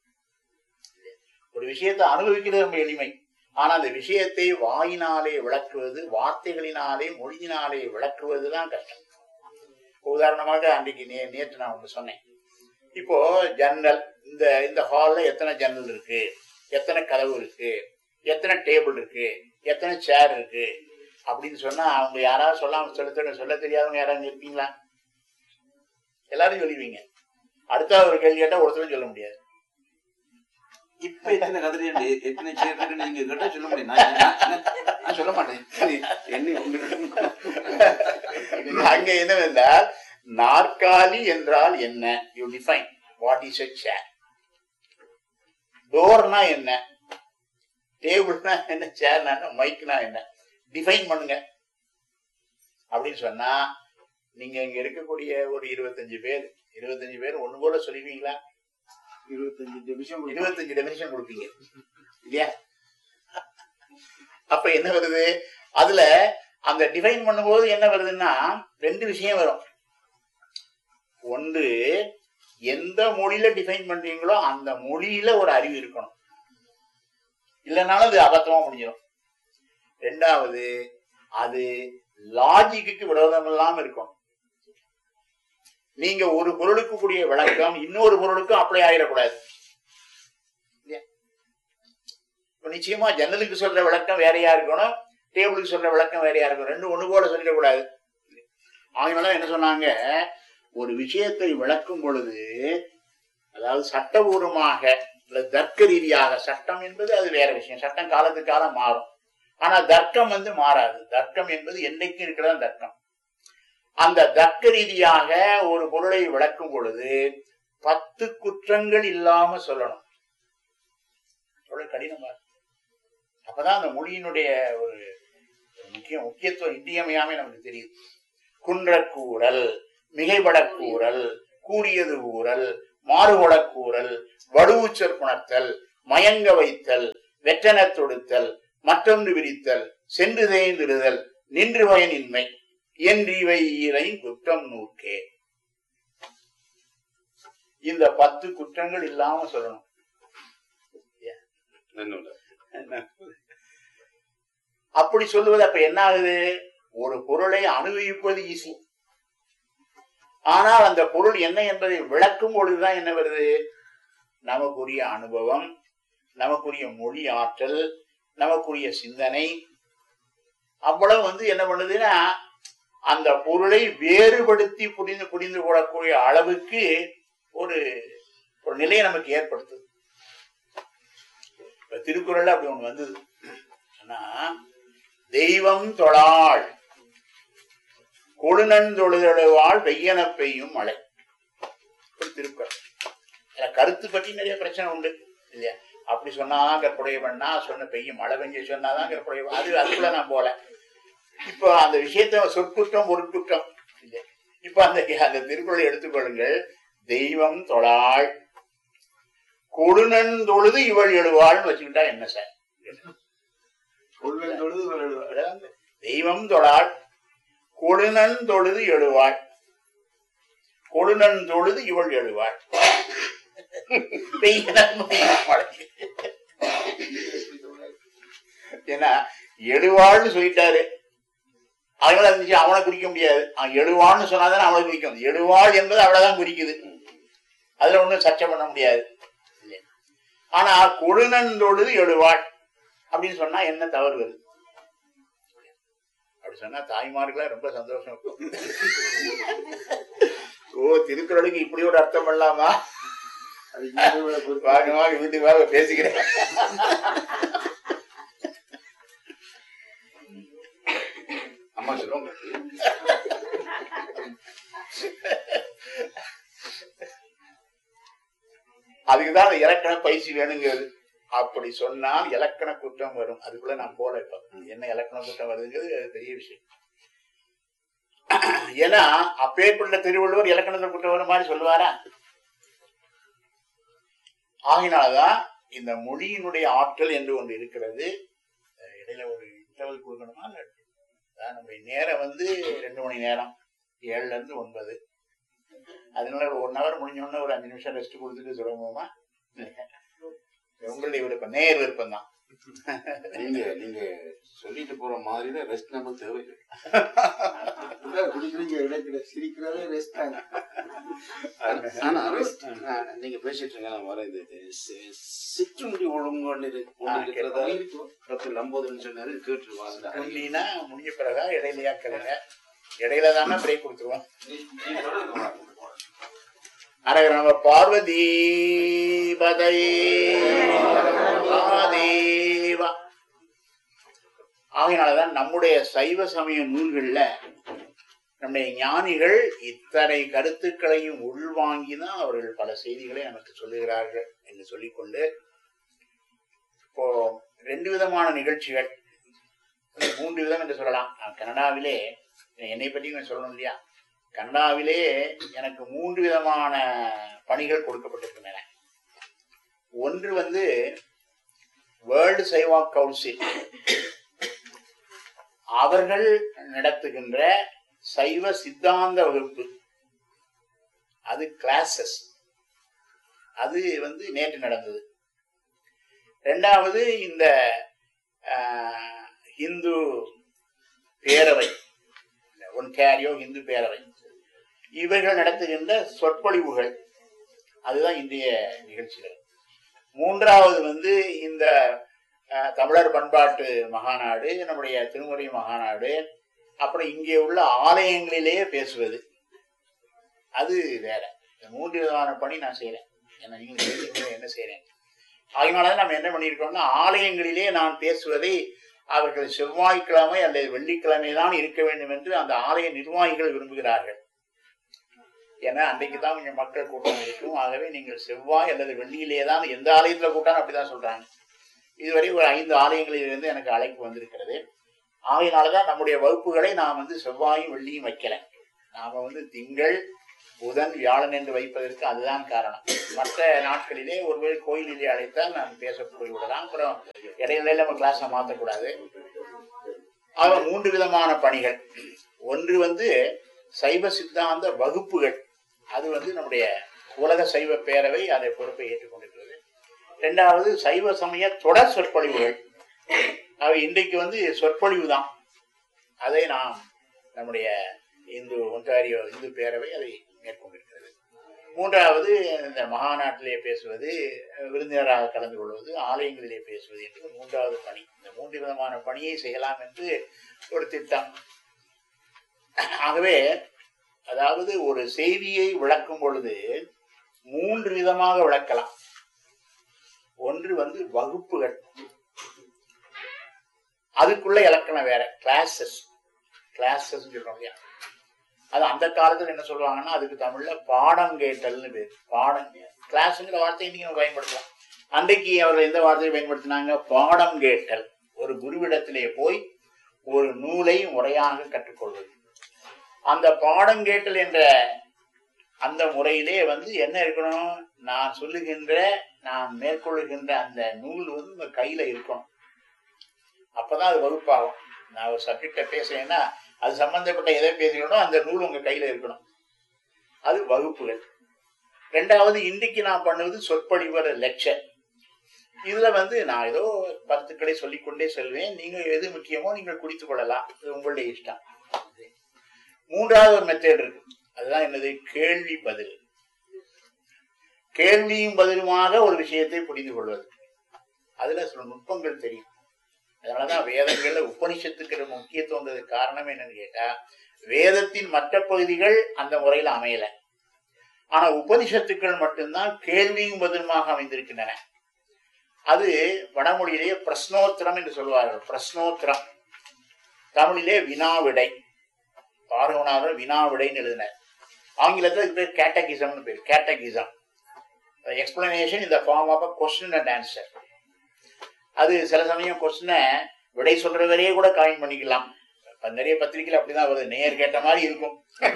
ஒரு விஷயத்தை அனுபவிக்கிறது ரொம்ப எளிமை ஆனா அந்த விஷயத்தை வாயினாலே விளக்குவது வார்த்தைகளினாலே மொழியினாலே விளக்குவது தான் கஷ்டம் உதாரணமாக அன்றைக்கு நே நேற்று நான் ஒன்று சொன்னேன் இப்போ ஜன்னல் இந்த இந்த ஹால்ல எத்தனை ஜன்னல் இருக்கு எத்தனை கதவு இருக்கு எத்தனை டேபிள் இருக்கு எத்தனை சேர் இருக்கு அப்படின்னு சொன்னா அவங்க யாராவது சொல்லாம சொல்ல தெரி- சொல்ல தெரியாதவங்க யாராவது இருப்பீங்களா எல்லாரும் சொல்லுவீங்க அடுத்த ஒரு கேள்வி கேட்டா ஒருத்தரும் சொல்ல முடியாது இப்ப எத்தனை கதிரை எத்தனை சேர் இருக்குன்னு நீங்க கேட்டா சொல்ல முடியும் நான் நான்- நான் சொல்ல மாட்டேன் என்ன உங்களுக்கு அங்க என்னவென்றால் நாற்காலி என்றால் என்ன you define what is a chair டோர்னா என்ன டேபிள்னா என்ன சேர்னா என்ன மைக்னா என்ன டிஃபைன் பண்ணுங்க அப்படின்னு சொன்னா நீங்க இங்க இருக்கக்கூடிய ஒரு இருபத்தஞ்சு பேர் இருபத்தஞ்சு பேர் ஒண்ணு போல சொல்லுவீங்களா இருபத்தஞ்சு நிமிஷம் இருபத்தஞ்சு டெபினிஷன் கொடுப்பீங்க இல்லையா அப்ப என்ன வருது அதுல அந்த டிஃபைன் பண்ணும்போது என்ன வருதுன்னா ரெண்டு விஷயம் வரும் ஒன்று எந்த மொழியில டிஃபைன் பண்றீங்களோ அந்த மொழியில ஒரு அறிவு இருக்கணும் இல்லைனாலும் அது அபத்தமா முடிஞ்சிடும் ரெண்டாவது அது லாஜிக்கு விரோதம் இல்லாம இருக்கும் நீங்க ஒரு பொருளுக்கு கூடிய விளக்கம் இன்னொரு பொருளுக்கும் அப்ளை ஆயிடக்கூடாது இல்லையா? இப்ப நிச்சயமா ஜன்னலுக்கு சொல்ற விளக்கம் வேறையா இருக்கணும் டேபிளுக்கு சொல்ற விளக்கம் வேறையா இருக்கும் ரெண்டு ஒண்ணு போல சொல்லிடக்கூடாது ஆகினால என்ன சொன்னாங்க ஒரு விஷயத்தை விளக்கும் பொழுது அதாவது சட்டபூர்வமாக இல்ல தர்க்க ரீதியாக சட்டம் என்பது அது வேற விஷயம் சட்டம் காலத்துக்கு காலம் மாறும் ஆனா தர்க்கம் வந்து மாறாது தர்க்கம் என்பது என்னைக்கும் இருக்கிறதா தர்க்கம் அந்த தர்க்க ரீதியாக ஒரு பொருளை விளக்கும் பொழுது பத்து குற்றங்கள் இல்லாம சொல்லணும் சொல்ல கடினமா இருக்கு. அப்பதான் அந்த மொழியினுடைய ஒரு முக்கிய முக்கியத்துவம் இன்றியமையாம நமக்கு தெரியுது குன்றக்கூறல் மிகைபடக் கூறல் கூறியது ஊறல் மாறுபடக் கூறல் வடுவுச்சொற் புணர்த்தல் மயங்க வைத்தல் வெற்றெனத் தொடுத்தல் மற்றொன்று விரித்தல் சென்று தேய்ந்திடுதல் நின்று பயனின்மை இயன்றிவை ஈரை குற்றம் நூற்கே இந்த பத்து குற்றங்கள் இல்லாம சொல்லணும் அப்படி சொல்லுவது அப்ப என்ன ஆகுது ஒரு பொருளை அனுபவிப்பது ஈஸி ஆனால் அந்த பொருள் என்ன என்பதை விளக்கும் பொழுதுதான் என்ன வருது நமக்குரிய அனுபவம் நமக்குரிய மொழி ஆற்றல் நமக்குரிய சிந்தனை அவ்வளவு வந்து என்ன பண்ணுதுன்னா அந்த பொருளை வேறுபடுத்தி புரிந்து புரிந்து கொள்ளக்கூடிய அளவுக்கு ஒரு ஒரு நிலையை நமக்கு ஏற்படுத்துது இப்ப திருக்குறள்ல அப்படி ஒண்ணு வந்தது ஆனா தெய்வம் தொழாள் கொழுநன் தொழுதழுவாள் வெய்யன பெய்யும் மழை ஒரு திருக்குறள் இதுல கருத்து பற்றி நிறைய பிரச்சனை உண்டு இல்லையா அப்படி சொன்னாதான் கற்புடைய பண்ணா சொன்ன பெய்யும் மழை பெஞ்சு சொன்னாதான் கற்புடைய அது அதுக்குள்ள நான் போல இப்போ அந்த விஷயத்த சொற்குற்றம் பொருட்குற்றம் இல்லையா இப்ப அந்த அந்த திருக்குறளை எடுத்துக்கொள்ளுங்கள் தெய்வம் தொழாள் கொழுநன் தொழுது இவள் எழுவாள்னு வச்சுக்கிட்டா என்ன சார் கொள்வன் தொழுது இவள் எழுவாள். அதாவது தெய்வம் தொழாள் கொழுநன் தொழுது எழுவாள் கொழுநன் தொழுது இவள் எழுவாள் பெய்யன மழை. ஏன்னா எழுவாள்னு சொல்லிட்டாரு அதனால இருந்துச்சு அவனை குறிக்க முடியாது அவன் எழுவான்னு சொன்னாதானே அவனை குறிக்கும் எழுவாள் என்பது அவளைதான் குறிக்குது அதுல ஒண்ணும் சர்ச்சை பண்ண முடியாது இல்லையா? ஆனா கொழுநன் தொழுது எழுவாள் அப்படின்னு சொன்னா என்ன தவறு வருது அப்படி சொன்னா தாய்மார்களா ரொம்ப சந்தோஷம் இருக்கும். ஓ திருக்குறளுக்கு இப்படி ஒரு அர்த்தம் பண்ணலாமா அது இங்கே உள்ள பொறுப்பு. வாங்க வாங்க வீட்டுக்கு வாங்க பேசிக்கிறேன் அம்மா சொல்லுவாங்க அதுக்குதான் அந்த இலக்கண பயிற்சி வேணுங்கிறது அப்படி சொன்னால் இலக்கண குற்றம் வரும் அதுக்குள்ள நான் போல இப்ப என்ன இலக்கண குற்றம் வருதுங்கிறது அது பெரிய விஷயம் ஏன்னா அப்பேற்பட்ட திருவள்ளுவர் இலக்கணத்தை குற்றம் வரும் மாதிரி சொல்லுவாரா ஆகினால்தான் இந்த மொழியினுடைய ஆற்றல் என்று ஒன்று இருக்கிறது அஹ் இடையில ஒரு இன்டர்வல் கொடுக்கணுமா இல்ல அதான் நம்முடைய நேரம் வந்து ரெண்டு மணி நேரம் ஏழுல இருந்து ஒன்பது அதனால ஒரு ஒன் ஹவர் முடிஞ்சோடனே ஒரு அஞ்சு நிமிஷம் ரெஸ்ட் கொடுத்துட்டு தொடங்குவோமா உங்களுடைய விருப்பம் நேர் விருப்பம் தான் நீங்க நீங்க சொல்லிட்டு போற மாதிரில ரெஸ்ட் நம்ம தேவையில்லை அதான் குடிக்கிறீங்க இடைக்கிட சிரிக்கிறதே rest தாங்க. ஆனா rest, ஆ, நீங்க பேசிட்டு இருங்க நான் வரேன் இது இது சி- சிற்றுண்டி ஒழுங்கு ஒன்று இரு- ஒன்று இருக்கிறதா டாக்டர் லம்போதன் சொன்னாரு கேட்டு வாங்க புள்ளினா முடிஞ்ச பிறகா இடையிலையா கிளங்க இடையில தானே பிரேக் கொடுத்துருவோம் அரகர நம பார்வதி பதை மகாதேவா ஆகையினாலதான் நம்முடைய சைவ சமய நூல்கள்ல நம்முடைய ஞானிகள் இத்தனை கருத்துக்களையும் உள்வாங்கிதான் அவர்கள் பல செய்திகளை நமக்கு சொல்லுகிறார்கள் என்று சொல்லிக்கொண்டு இப்போ ரெண்டு விதமான நிகழ்ச்சிகள் மூன்று விதம் என்று சொல்லலாம் நான் கனடாவிலே என்னை பற்றி கொஞ்சம் சொல்லணும் இல்லையா கனடாவிலே எனக்கு மூன்று விதமான பணிகள் கொடுக்கப்பட்டிருக்கின்றன ஒன்று வந்து வேர்ல்டு சைவா கவுன்சில் அவர்கள் நடத்துகின்ற சைவ சித்தாந்த வகுப்பு அது கிளாஸஸ் அது வந்து நேற்று நடந்தது ரெண்டாவது இந்த ஆஹ், இந்து பேரவை ஒன்டாரியோ இந்து பேரவை இவர்கள் நடத்துகின்ற சொற்பொழிவுகள் அதுதான் இன்றைய நிகழ்ச்சிகள் மூன்றாவது வந்து இந்த அஹ், தமிழர் பண்பாட்டு மகாநாடு நம்முடைய திருமுறை மகாநாடு அப்புறம் இங்கே உள்ள ஆலயங்களிலேயே பேசுவது அது வேற இந்த மூன்று விதமான பணி நான் செய்யறேன் ஏன்னா நீங்க தெரிஞ்சுக்கணும் என்ன செய்யறேன் அதனாலதான் நம்ம என்ன பண்ணியிருக்கோம்னா ஆலயங்களிலே நான் பேசுவதை அவர்கள் செவ்வாய்க்கிழமை அல்லது வெள்ளிக்கிழமை தான் இருக்க வேண்டும் என்று அந்த ஆலய நிர்வாகிகள் விரும்புகிறார்கள் ஏன்னா அன்றைக்கு தான் கொஞ்சம் மக்கள் கூட்டம் இருக்கும் ஆகவே நீங்கள் செவ்வாய் அல்லது வெள்ளியிலே தான் எந்த ஆலயத்துல கூட்டாலும் அப்படிதான் சொல்றாங்க இதுவரை ஒரு ஐந்து ஆலயங்களிலிருந்து எனக்கு அழைப்பு வந்திருக்கிறது ஆகையினாலதான் நம்முடைய வகுப்புகளை நான் வந்து செவ்வாயும் வெள்ளியும் வைக்கல நாம வந்து திங்கள் புதன் வியாழன் என்று வைப்பதற்கு அதுதான் காரணம் மற்ற நாட்களிலே ஒருவேளை கோயிலிலே அழைத்தால் நான் பேச போய் விடலாம் அப்புறம் இடையில நம்ம கிளாஸை மாற்றக்கூடாது ஆக மூன்று விதமான பணிகள் ஒன்று வந்து சைவ சித்தாந்த வகுப்புகள் அது வந்து நம்முடைய உலக சைவ பேரவை அதை பொறுப்பை ஏற்றுக்கொண்டிருக்கிறது இரண்டாவது சைவ சமய தொடர் சொற்பொழிவுகள் அவை இன்றைக்கு வந்து சொற்பொழிவு தான் அதை நாம் நம்முடைய இந்து ஒன்டாரியோ இந்து பேரவை அதை மேற்கொண்டிருக்கிறது மூன்றாவது இந்த மகாநாட்டிலே பேசுவது விருந்தினராக கலந்து கொள்வது ஆலயங்களிலே பேசுவது என்று மூன்றாவது பணி இந்த மூன்று விதமான பணியை செய்யலாம் என்று ஒரு திட்டம் ஆகவே அதாவது ஒரு செய்தியை விளக்கும் பொழுது மூன்று விதமாக விளக்கலாம் ஒன்று வந்து வகுப்புகள் அதுக்குள்ள இலக்கணம் வேற கிளாஸஸ் கிளாஸஸ் சொல்றோம் இல்லையா அது அந்த காலத்துல என்ன சொல்லுவாங்கன்னா அதுக்கு தமிழ்ல பாடம் கேட்டல்னு பேர் பாடம் கிளாஸ்ங்கிற வார்த்தையை நீங்க பயன்படுத்தலாம் அன்றைக்கு அவர்கள் எந்த வார்த்தையை பயன்படுத்தினாங்க பாடம் கேட்டல் ஒரு குருவிடத்திலே போய் ஒரு நூலை முறையாக கற்றுக்கொள்வது அந்த பாடம் கேட்டல் என்ற அந்த முறையிலே வந்து என்ன இருக்கணும் நான் சொல்லுகின்ற நான் மேற்கொள்ளுகின்ற அந்த நூல் வந்து உங்க கையில இருக்கணும் அப்பதான் அது வகுப்பாகும் நான் ஒரு சப்ஜெக்ட பேசுறேன்னா அது சம்பந்தப்பட்ட எதை பேசுகிறோனோ அந்த நூல் உங்க கையில இருக்கணும் அது வகுப்புகள் ரெண்டாவது இன்றைக்கு நான் பண்ணுவது சொற்பொழிவர் லெக்சர் இதுல வந்து நான் ஏதோ கருத்துக்களை சொல்லிக்கொண்டே செல்வேன் நீங்க எது முக்கியமோ நீங்கள் குடித்துக் கொள்ளலாம் இது உங்களுடைய இஷ்டம் மூன்றாவது ஒரு மெத்தேட் இருக்கு அதுதான் என்னது கேள்வி பதில் கேள்வியும் பதிலுமாக ஒரு விஷயத்தை புரிந்து கொள்வது அதுல சில நுட்பங்கள் தெரியும் அதனாலதான் வேதங்கள்ல உபனிஷத்துக்கு ரொம்ப முக்கியத்துவம் வந்தது காரணம் என்னன்னு கேட்டா வேதத்தின் மற்ற பகுதிகள் அந்த முறையில அமையல ஆனா உபனிஷத்துக்கள் மட்டும்தான் கேள்வியும் பதிலுமாக அமைந்திருக்கின்றன அது வடமொழியிலேயே பிரஸ்னோத்திரம் என்று சொல்வார்கள் பிரஸ்னோத்திரம் தமிழிலே வினாவிடை பார்வனார் வினாவிடைன்னு எழுதினார் ஆங்கிலத்தில் இது பேர் கேட்டகிசம்னு பேர் கேட்டகிசம் எக்ஸ்பிளனேஷன் இந்த form of question and answer அது சில சமயம் கொஸ்டினை விடை சொல்றவரையே கூட காயின் பண்ணிக்கலாம் இப்ப நிறைய பத்திரிகையில் அப்படிதான் வருது நேர் கேட்ட மாதிரி இருக்கும்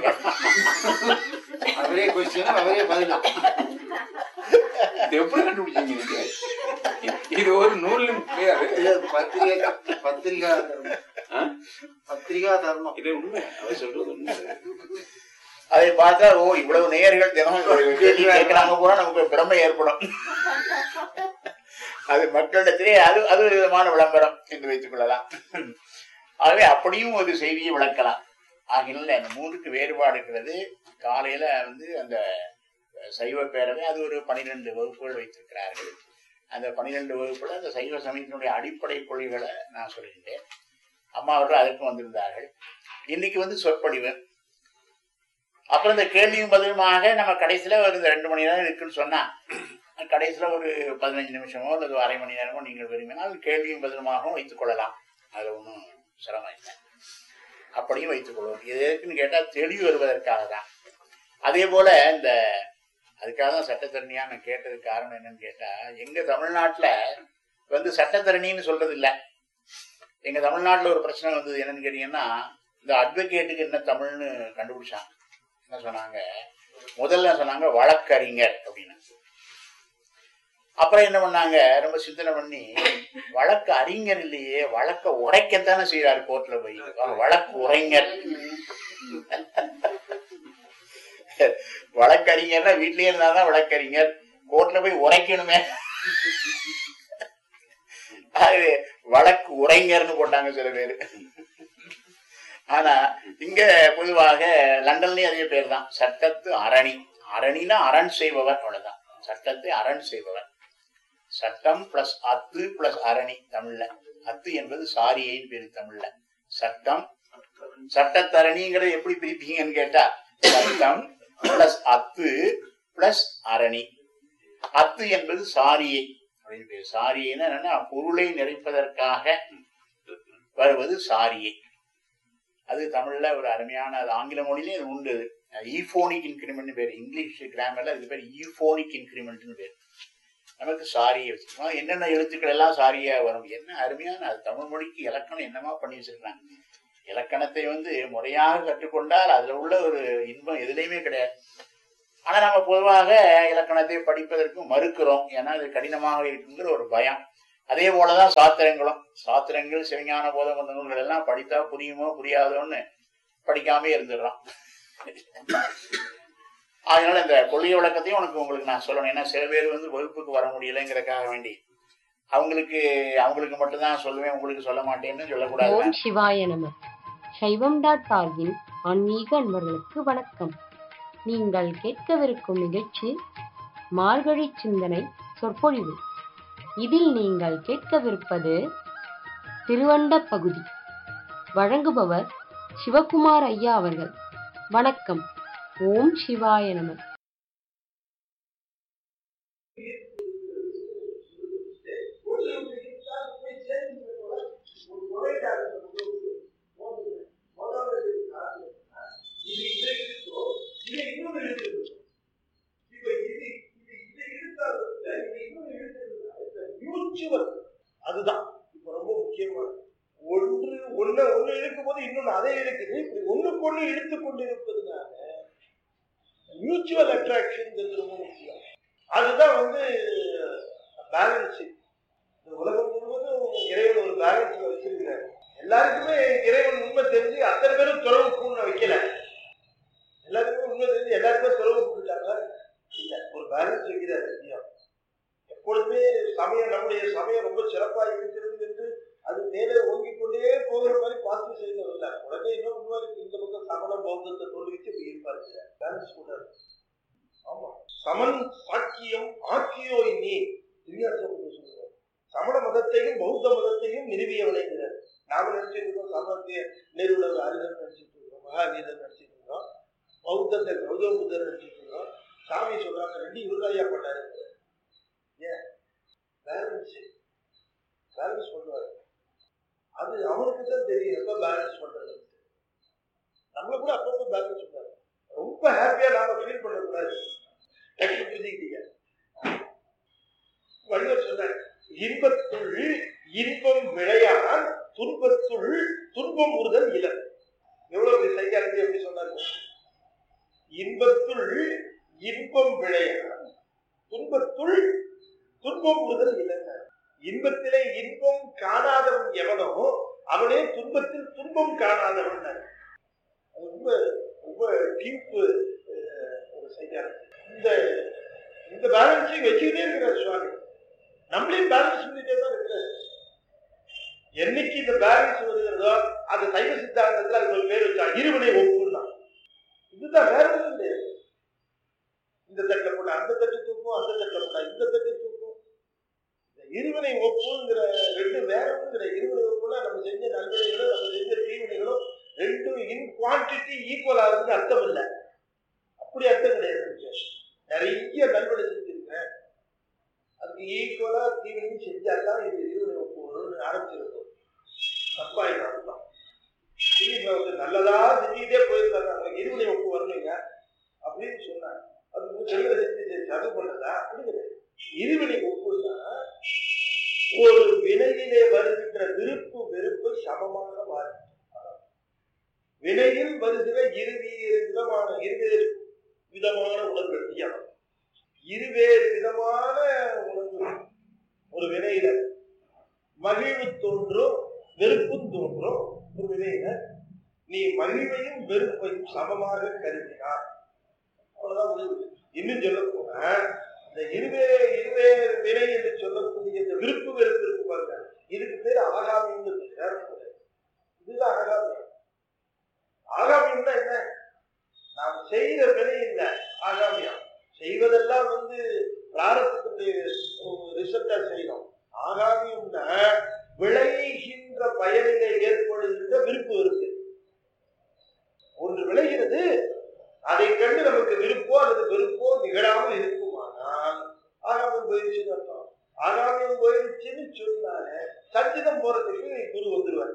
அவரே கொஸ்டின் அவரே பதில் இது எப்படி கண்டுபிடிச்சீங்க நீங்க இது ஒரு நூலும் கிடையாது இது பத்திரிகை பத்திரிகா ஆ? பத்திரிகா தர்மம் இது உண்மை அவர் சொல்றது உண்மை அதை பார்த்தா ஓ இவ்வளவு நேயர்கள் தினம் கேள்வி கேட்கிறாங்க கூட நமக்கு பிரமை ஏற்படும் அது மக்களிடத்திலே அது அது ஒரு விதமான விளம்பரம் என்று வைத்துக் கொள்ளலாம் ஆகவே அப்படியும் ஒரு செய்தியை விளக்கலாம் ஆகினால அந்த மூன்றுக்கு வேறுபாடு இருக்கிறது காலையில வந்து அந்த சைவ பேரவை அது ஒரு பனிரெண்டு வகுப்புகள் வைத்திருக்கிறார்கள் அந்த பனிரெண்டு வகுப்புல அந்த சைவ சமயத்தினுடைய அடிப்படை கொள்கைகளை நான் சொல்லியிருந்தேன் அம்மா அவர்கள் அதற்கும் வந்திருந்தார்கள் இன்னைக்கு வந்து சொற்பொழிவு அப்புறம் இந்த கேள்வியும் பதிலுமாக நம்ம கடைசியில ஒரு இந்த ரெண்டு மணி நேரம் இருக்குன்னு சொன்னா கடைசியில ஒரு பதினஞ்சு நிமிஷமோ அல்லது ஒரு அரை மணி நேரமோ நீங்கள் விரும்பினால் கேள்வியும் பதிலுமாகவும் வைத்துக் கொள்ளலாம் அது ஒன்றும் சிரமம் இல்லை அப்படியும் வைத்துக் கொள்வோம் இது எதுக்குன்னு கேட்டா தெளிவு வருவதற்காக தான் அதே போல இந்த அதுக்காக தான் சட்டத்தரணியா நான் கேட்டதுக்கு காரணம் என்னன்னு கேட்டா எங்க தமிழ்நாட்டுல வந்து சட்டத்தரணின்னு சொல்றது இல்ல எங்க தமிழ்நாட்டுல ஒரு பிரச்சனை வந்தது என்னன்னு கேட்டீங்கன்னா இந்த அட்வொகேட்டுக்கு என்ன தமிழ்னு கண்டுபிடிச்சாங்க என்ன சொன்னாங்க முதல்ல சொன்னாங்க வழக்கறிஞர் அப்படின்னு அப்புறம் என்ன பண்ணாங்க ரொம்ப சிந்தனை பண்ணி வழக்கு அறிஞர் இல்லையே வழக்க உரைக்கத்தானே செய்யறாரு கோர்ட்ல போய் அவர் வழக்கு உரைஞர் வழக்கறிஞர்னா வீட்லயே இருந்தாதான் வழக்கறிஞர் கோர்ட்ல போய் உரைக்கணுமே அது வழக்கு உரைஞர்னு போட்டாங்க சில பேரு ஆனா இங்க பொதுவாக லண்டன்லயும் அதே பேர் தான் சட்டத்து அரணி அரணினா அரண் செய்பவர் அவ்வளவுதான் சட்டத்தை அரண் செய்பவர் சட்டம் பிளஸ் அத்து பிளஸ் அரணி தமிழ்ல அத்து என்பது சாரியின் பேரு தமிழ்ல சட்டம் சட்டத்தரணிங்கிறத எப்படி பிரிப்பீங்கன்னு கேட்டா சட்டம் பிளஸ் அத்து பிளஸ் அரணி அத்து என்பது சாரியை அப்படின்னு பேரு சாரியைன்னா என்னன்னா பொருளை நிறைப்பதற்காக வருவது சாரியை அது தமிழ்ல ஒரு அருமையான அது ஆங்கில மொழியிலே அது உண்டு ஈஃபோனிக் இன்கிரிமெண்ட் பேர் இங்கிலீஷ் கிராமர்ல அதுக்கு பேர் ஈஃபோனிக் இன்கிரிமெண்ட்னு பேர் நமக்கு சாரியை வச்சுக்கோம் என்னென்ன எழுத்துக்கள் எல்லாம் சாரியா வரும் என்ன அருமையான அது தமிழ் மொழிக்கு இலக்கணம் என்னமா பண்ணி வச்சிருக்காங்க இலக்கணத்தை வந்து முறையாக கற்றுக்கொண்டால் அதுல உள்ள ஒரு இன்பம் எதுலையுமே கிடையாது ஆனா நம்ம பொதுவாக இலக்கணத்தை படிப்பதற்கு மறுக்கிறோம் ஏன்னா அது கடினமாக இருக்குங்கிற ஒரு பயம் அதே போலதான் சாத்திரங்களும் சாத்திரங்கள் சிவஞான போதம் கொண்ட நூல்கள் எல்லாம் படித்தா புரியுமோ புரியாதோன்னு படிக்காம இருந்துடுறோம் அதனால இந்த கொள்கை விளக்கத்தையும் உனக்கு உங்களுக்கு நான் சொல்லணும் ஏன்னா சில பேர் வந்து வகுப்புக்கு வர முடியலைங்கிறதுக்காக வேண்டி அவங்களுக்கு அவங்களுக்கு மட்டும்தான் சொல்லுவேன் உங்களுக்கு சொல்ல மாட்டேன்னு சொல்லக்கூடாது ஓம் சிவாய நம சைவம் டாட் ஆர்கின் ஆன்மீக அன்பர்களுக்கு வணக்கம் நீங்கள் கேட்கவிருக்கும் நிகழ்ச்சி மார்கழி சிந்தனை சொற்பொழிவு இதில் நீங்கள் கேட்கவிருப்பது திருவண்ட பகுதி வழங்குபவர் சிவகுமார் ஐயா அவர்கள் வணக்கம் ஓம் சிவாய நம மியூச்சுவல் அதுதான் இப்ப ரொம்ப முக்கியமானது ஒன்று ஒண்ணு ஒண்ணு இழுக்கும் போது இன்னொன்னு அதை இழுக்குது இப்படி ஒண்ணுக்கு ஒண்ணு இழுத்து கொண்டு இருப்பதுனால மியூச்சுவல் அட்ராக்ஷன் ரொம்ப முக்கியம் அதுதான் வந்து பேலன்சிங் இந்த உலகம் முழுவதும் இறைவன் ஒரு பேலன்ஸ்ல வச்சிருக்கிறார் எல்லாருக்குமே இறைவன் உண்மை தெரிஞ்சு அத்தனை பேரும் துறவு கூண்ண வைக்கல எல்லாருக்குமே உண்மை தெரிஞ்சு எல்லாருக்குமே துறவு கூட்டாங்களா இல்ல ஒரு பேலன்ஸ் வைக்கிறார் ஐயா எப்பொழுதுமே சமயம் நம்முடைய சமயம் ரொம்ப சிறப்பா இருக்கிறது என்று அது மேலே ஓங்கிக் கொண்டே போகிற மாதிரி பார்த்து செய்தவங்க உடனே இன்னும் முன்னாடி இந்த பக்கம் சமண பௌத்தத்தை தோல்விச்சு இப்படி இருப்பாரு பேலன்ஸ் கூட ஆமா சமன் சாக்கியம் ஆக்கியோ நீ திவ்யாசம் சொல்லுவார் சமண மதத்தையும் பௌத்த மதத்தையும் நிறுவியவனைங்கிறார் நாம நினைச்சிட்டு இருக்கோம் சமணத்தை நிறுவனர் அறிஞர் நினைச்சிட்டு இருக்கோம் மகாவீரர் நினைச்சிட்டு இருக்கோம் பௌத்தத்தை கௌதம புத்தர் நினைச்சிட்டு இருக்கோம் சாமி சொல்றாங்க ரெண்டு இவர்தாயா பண்ணாரு ஏன் பேலன்ஸ் பேலன்ஸ் பண்ணுவாரு அது அவனுக்கு தான் தெரியும் எப்ப பேலன்ஸ் பண்றது நம்மள கூட அப்பப்போ பேலன்ஸ் பண்ணாரு ரொம்ப ஹாப்பியா நாம ஃபீல் பண்ணக்கூடாது டக்கு புரிஞ்சுக்கிட்டீங்க வள்ளுவர் சொன்னார் இன்பத்துள் இன்பம் விளையான் துன்பத்துள் துன்பம் உறுதல் இளம் எவ்வளவு சைக்காலஜி எப்படி சொன்னாரு இன்பத்துள் இன்பம் விளையான் துன்பத்துள் துன்பம் உறுதல் இளம் இன்பத்திலே இன்பம் காணாதவன் எவனோ அவனே துன்பத்தில் துன்பம் காணாதவன் அது ரொம்ப ரொம்ப டீப் ஒரு சைக்காலஜி இந்த இந்த பேலன்ஸையும் வச்சுக்கிட்டே இருக்கிறார் சுவாமி நம்மளையும் பேலன்ஸ் பண்ணிட்டே தான் இருக்கிறார் என்னைக்கு இந்த பேலன்ஸ் வருகிறதோ அந்த சைவ சித்தாந்தத்துல அதுக்கு ஒரு பேர் வச்சா இருவினை ஒப்புன்னா இதுதான் வேற ஒன்றும் கிடையாது இந்த தட்டில் போட்டா அந்த தட்டு தூக்கும் அந்த தட்டில் போட்டா இந்த தட்டு தூக்கும் இந்த இருவினை ஒப்புங்கிற ரெண்டு வேற ஒன்றும் கிடையாது இருவினை ஒப்புனா நம்ம செஞ்ச நல்வினைகளோ நம்ம செஞ்ச தீவினைகளோ ரெண்டும் இன் குவான்டிட்டி ஈக்குவலா இருக்கு அர்த்தம் இல்லை அப்படி அர்த்தம் கிடையாது நிறைய நல்வழி செஞ்சிருக்கேன் அதுக்கு ஈக்குவலா தீவினையும் செஞ்சாதான் இது இருவினை ஒப்புன்னு ஆரம்பிச்சிருக்கும் தப்பா இது அர்த்தம் தீவினை வந்து நல்லதா செஞ்சுக்கிட்டே போயிருந்தாங்க அவங்களுக்கு இருவினை ஒப்பு வரணுங்க அப்படின்னு சொன்னாங்க அது செல்வ செஞ்சு சது பண்ணதா அப்படி கிடையாது இருவினை ஒப்புன்னா ஒரு வினையிலே வருகின்ற விருப்பு வெறுப்பு சமமாக மாறும் வினையில் வருகிற இருவேறு விதமான இருவேறு விதமான உணர்வுகள் தியானம் இருவேறு விதமான உணர்வுகள் ஒரு வினையில மகிழ்வு தோன்றும் வெறுப்பும் தோன்றும் ஒரு வினையில நீ மகிழ்வையும் வெறுப்பையும் சமமாக கருதினார் அவ்வளவுதான் முடிவு இன்னும் சொல்ல போனா இந்த இருவேறு இருவேறு வினை என்று சொல்லக்கூடிய இந்த விருப்பு வெறுப்பு இருக்கு பாருங்க இதுக்கு பேர் ஆகாமியம் வேற ஒண்ணும் கிடையாது. இதுதான் ஆகாமியம் ஆகாமியம்னா என்ன நாம் செய்கிற வினை இல்லை ஆகாமியம் செய்வதெல்லாம் வந்து பிராரத்துக்கு ரிசல்ட்டா செய்யணும் ஆகாமியம்னா விளைகின்ற பயனிலே ஏற்படுகின்ற விருப்பு இருக்கு ஒன்று விளைகிறது அதை கண்டு நமக்கு விருப்போ அல்லது வெறுப்போ நிகழாமல் இருக்குமானால் ஆகாமியம் போயிடுச்சுன்னு அர்த்தம் ஆகாமியம் போயிடுச்சுன்னு சொன்னாலே சஞ்சிதம் போறதுக்கு குரு வந்துருவார்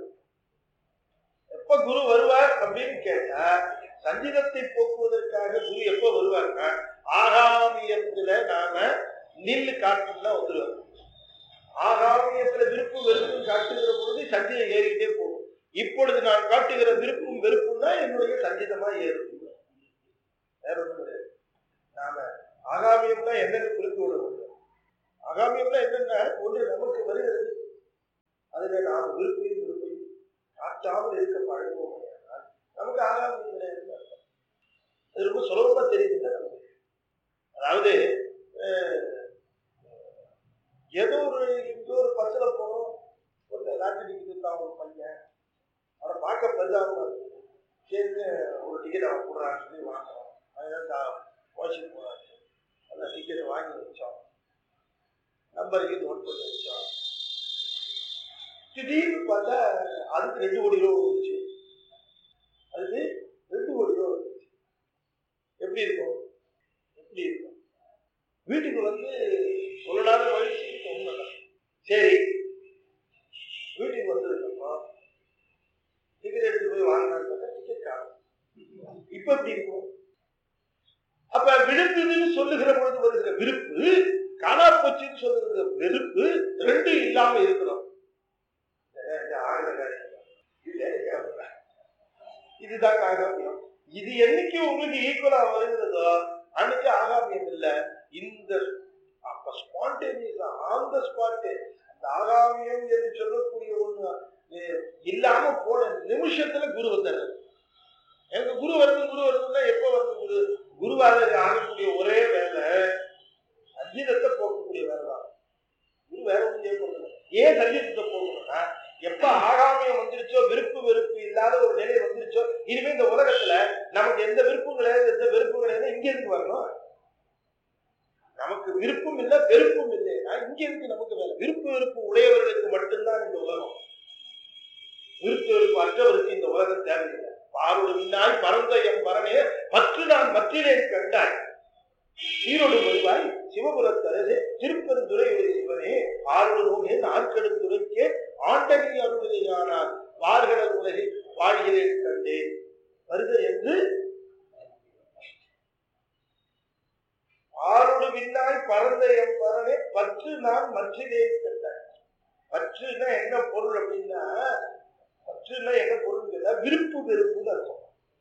எப்ப குரு வருவார் அப்படின்னு கேட்டா சஞ்சிதத்தை போக்குவதற்காக குரு எப்ப வருவார்னா ஆகாமியத்துல நாம நில்லு காட்டணும்னா வந்துருவார் ஆகாமியத்துல விருப்பு வெறுப்பும் காட்டுகிற பொழுது சஞ்சிதம் ஏறிக்கிட்டே போகும் இப்பொழுது நான் காட்டுகிற விருப்பும் வெறுப்பும் தான் என்னுடைய சஞ்சிதமா ஏறும் வேற ஒண்ணும் கிடையாது நாம ஆகாமியம்னா என்னன்னு புரிந்து கொள்ள வேண்டும் ஆகாமியம்னா என்னன்னா ஒன்று நமக்கு வருகிறது அதுல நாம் விருப்பையும் விருப்பையும் காட்டாமல் இருக்க பழகுவோம் அப்படின்னா, நமக்கு ஆகாமியம் கிடையாது அது ரொம்ப சுலபமா தெரியுதுல்ல நமக்கு அதாவது அஹ், ஏதோ ஒரு எங்கேயோ ஒரு பஸ்ல போனோம் ஒரு லாட்டரி டிக்கெட் தான் ஒரு பையன் அவனை பார்க்க பெரிதாகவும் இருக்குது சரின்னு ஒரு டிக்கெட் அவன் போடுறான்னு சொல்லி வாங்குறோம் அதுதான் வாட்சிட்டு போனாங்க அந்த டிக்கெட்டை வாங்கி வச்சோம் நம்பர் இது நோட் பண்ணி வச்சோம் திடீர்னு பார்த்தா அதுக்கு ரெண்டு கோடி ரூபா வந்துச்சு அதுக்கு ரெண்டு கோடி ரூபா வந்துச்சு எப்படி இருக்கும் எப்படி இருக்கும் வீட்டுக்கு வந்து சொல்லலாத மகிழ்ச்சி இருக்கும் உண்மைதான் சரி வீட்டுக்கு வந்ததுக்கப்புறம் டிக்கெட் எடுத்து போய் வாங்கினான்னு பார்த்தா டிக்கெட் காணும் இப்ப எப்படி இருக்கும் அப்ப விழுந்ததுன்னு சொல்லுகிற பொழுது வருகிற விருப்பு காணா போச்சுன்னு சொல்றது வெறுப்பு ரெண்டு இல்லாம இருக்கணும் இது ஆகிற காரியம் இல்ல, இல்ல. இதுதான் ஆகாமியம் இது என்னைக்கு உங்களுக்கு ஈக்குவலா வருகிறதோ அன்னைக்கு ஆகாமியம் இல்ல இந்த அப்ப ஸ்பான்டேனியஸ் ஆன் த ஸ்பாட் அந்த ஆகாமியம் என்று சொல்லக்கூடிய ஒண்ணு அஹ், இல்லாம போன நிமிஷத்துல குரு வந்துடுறது எனக்கு குரு வருது குரு வருதுன்னா எப்ப வருது குரு குருவால ஆகக்கூடிய ஒரே வேலை சஞ்சீதத்தை போக்கக்கூடிய வேலை தான் குரு வேற ஒன்றும் செய்ய போறது ஏன் சஞ்சீதத்தை போகணும்னா எப்ப ஆகாமியம் வந்துருச்சோ விருப்பு வெறுப்பு இல்லாத ஒரு நிலை வந்துருச்சோ இனிமே இந்த உலகத்துல நமக்கு எந்த விருப்பம் கிடையாது எந்த வெறுப்பும் கிடையாது இங்க இருந்து வரணும் நமக்கு விருப்பம் இல்ல வெறுப்பும் இல்லைன்னா இங்க இருக்கு நமக்கு வேலை விருப்பு வெறுப்பு உடையவர்களுக்கு மட்டும்தான் இந்த உலகம் விருப்பு வெறுப்பு அற்றவருக்கு இந்த உலகம் தேவையில்லை பாரோடு மின்னாய் பரந்த எம் பரனே பற்று நான் மற்றிலேன் கண்டாய் சீரோடு வருவாய் சிவபுரத்தரசே திருப்பெருந்துறை ஒரு சிவனே ஆரோடு நோகே நாற்கெடுத்துரைக்கே ஆண்டனி அருளியானார் வார்கடல் உலகில் வாழ்கிறேன் கண்டேன் வருக என்று ஆரோடு விண்ணாய் பரந்த எம் பரனே பற்று நான் மற்றிலேன் கண்டாய் பற்றுனா என்ன பொருள் அப்படின்னா பற்றுனா என்ன பொருள் கேட்டா விருப்பு வெறுப்புன்னு அர்த்தம்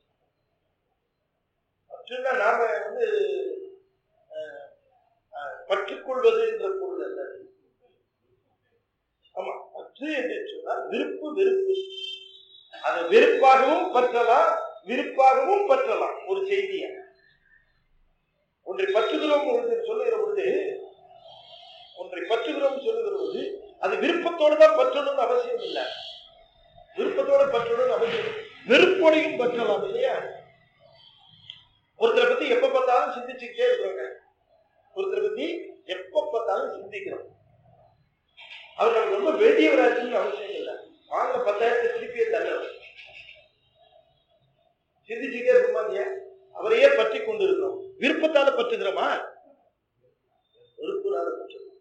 பற்றுனா நாம வந்து அஹ், அஹ், பற்றுக்கொள்வது என்ற பொருள் அல்ல அது. ஆமா பற்று என்று சொன்னால் விருப்பு வெறுப்பு அதை வெறுப்பாகவும் பற்றலாம் விருப்பாகவும் பற்றலாம் ஒரு செய்தியை ஒன்றை பற்றுகிறோம் என்று சொல்லுகிற பொழுது ஒன்றை பற்றுகிறோம் சொல்லுகிற பொழுது அது விருப்பத்தோடு தான் பற்றணும்னு அவசியம் இல்லை விருப்பத்தோட பற்றணும்னு அவசியம் இல்லை. வெறுப்போடையும் பற்றலாம் இல்லையா ஒருத்தரை பத்தி எப்ப பார்த்தாலும் சிந்திச்சுக்கிட்டே இருக்கிறோங்க ஒருத்தரை பத்தி எப்ப பார்த்தாலும் சிந்திக்கிறோம் அவர் நமக்கு ரொம்ப வேண்டியவராச்சுன்னு அவசியம் இல்லை வாங்க பத்தாயிரத்தை திருப்பியே தர்றவர் சிந்திச்சுட்டே இருக்குமா இல்லையா அவரையே பற்றி கொண்டு இருக்கிறோம் விருப்பத்தால பற்றுகிறோமா வெறுப்புனால பற்றுகிறோம்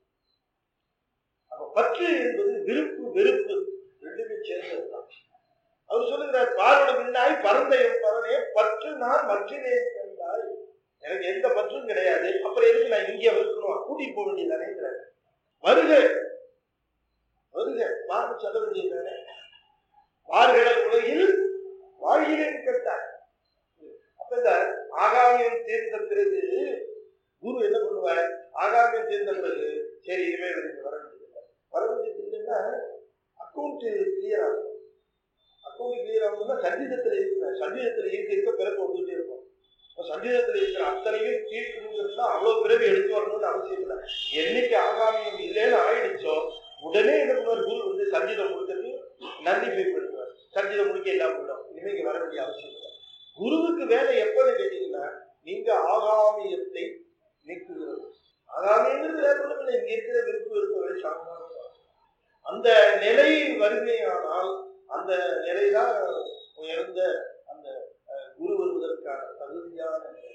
அப்ப பற்று என்பது விருப்பு வெறுப்பு ரெண்டுமே சேர்ந்ததுதான் அவர் சொல்லுகிறார் பார்வன பின்னாய் பரந்த என் பரனே பற்று நான் மற்றினேன் கண்டாய் எனக்கு எந்த பற்றும் கிடையாது அப்புறம் எதுக்கு நான் இங்கே இருக்கணும் கூட்டிட்டு போக வேண்டியது நினைக்கிறேன் வருக வருக வாங்க சொல்ல வேண்டியது வார்கடல் உலகில் வாழ்கிறேன் கேட்டார் அப்ப இந்த ஆகாமியம் தீர்ந்த பிறகு குரு என்ன பண்ணுவார் ஆகாமியம் தீர்ந்த பிறகு சரி இனிமே எனக்கு வர வேண்டியது வர வேண்டியது இல்லைன்னா அக்கௌண்ட் கிளியர் ஆகும் அக்கௌண்ட் கிளியர் ஆகணும்னா சங்கீதத்தில் இருக்கிற சங்கீதத்தில் இருக்க இருக்க பிறகு வந்துகிட்டே இருக்கும் இப்ப சங்கீதத்தில் இருக்கிற அத்தனையும் தீர்க்கணுங்கிறதுனா அவ்வளவு பிறகு எடுத்து வரணும்னு அவசியம் இல்லை என்னைக்கு ஆகாமியம் இல்லைன்னு ஆயிடுச்சோ உடனே என்ன பண்ணுவார் குரு வந்து சங்கீதம் முடிக்கிறது நன்றி படுத்துவார் சங்கீதம் முடிக்க எல்லாம் விடும் இனிமே இங்க வர வேண்டிய அவசியம் இல்லை குருவுக்கு வேலை எப்பன்னு கேட்டீங்கன்னா நீங்க ஆகாமியத்தை நீக்குகிறது ஆகாமியங்கிறது வேற ஒண்ணும் இல்லை இங்க இருக்கிற விருப்பு விருப்பங்களை சாந்தமாக அந்த நிலை வறுமையானால் அந்த நிலைதான் உயர்ந்த அந்த அஹ், குரு வருவதற்கான தகுதியான நிலை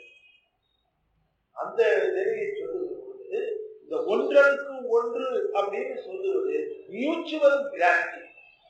அந்த நிலையை சொல்லுவது பொழுது இந்த ஒன்றனுக்கு ஒன்று அப்படின்னு சொல்லுவது மியூச்சுவல் கிராண்டி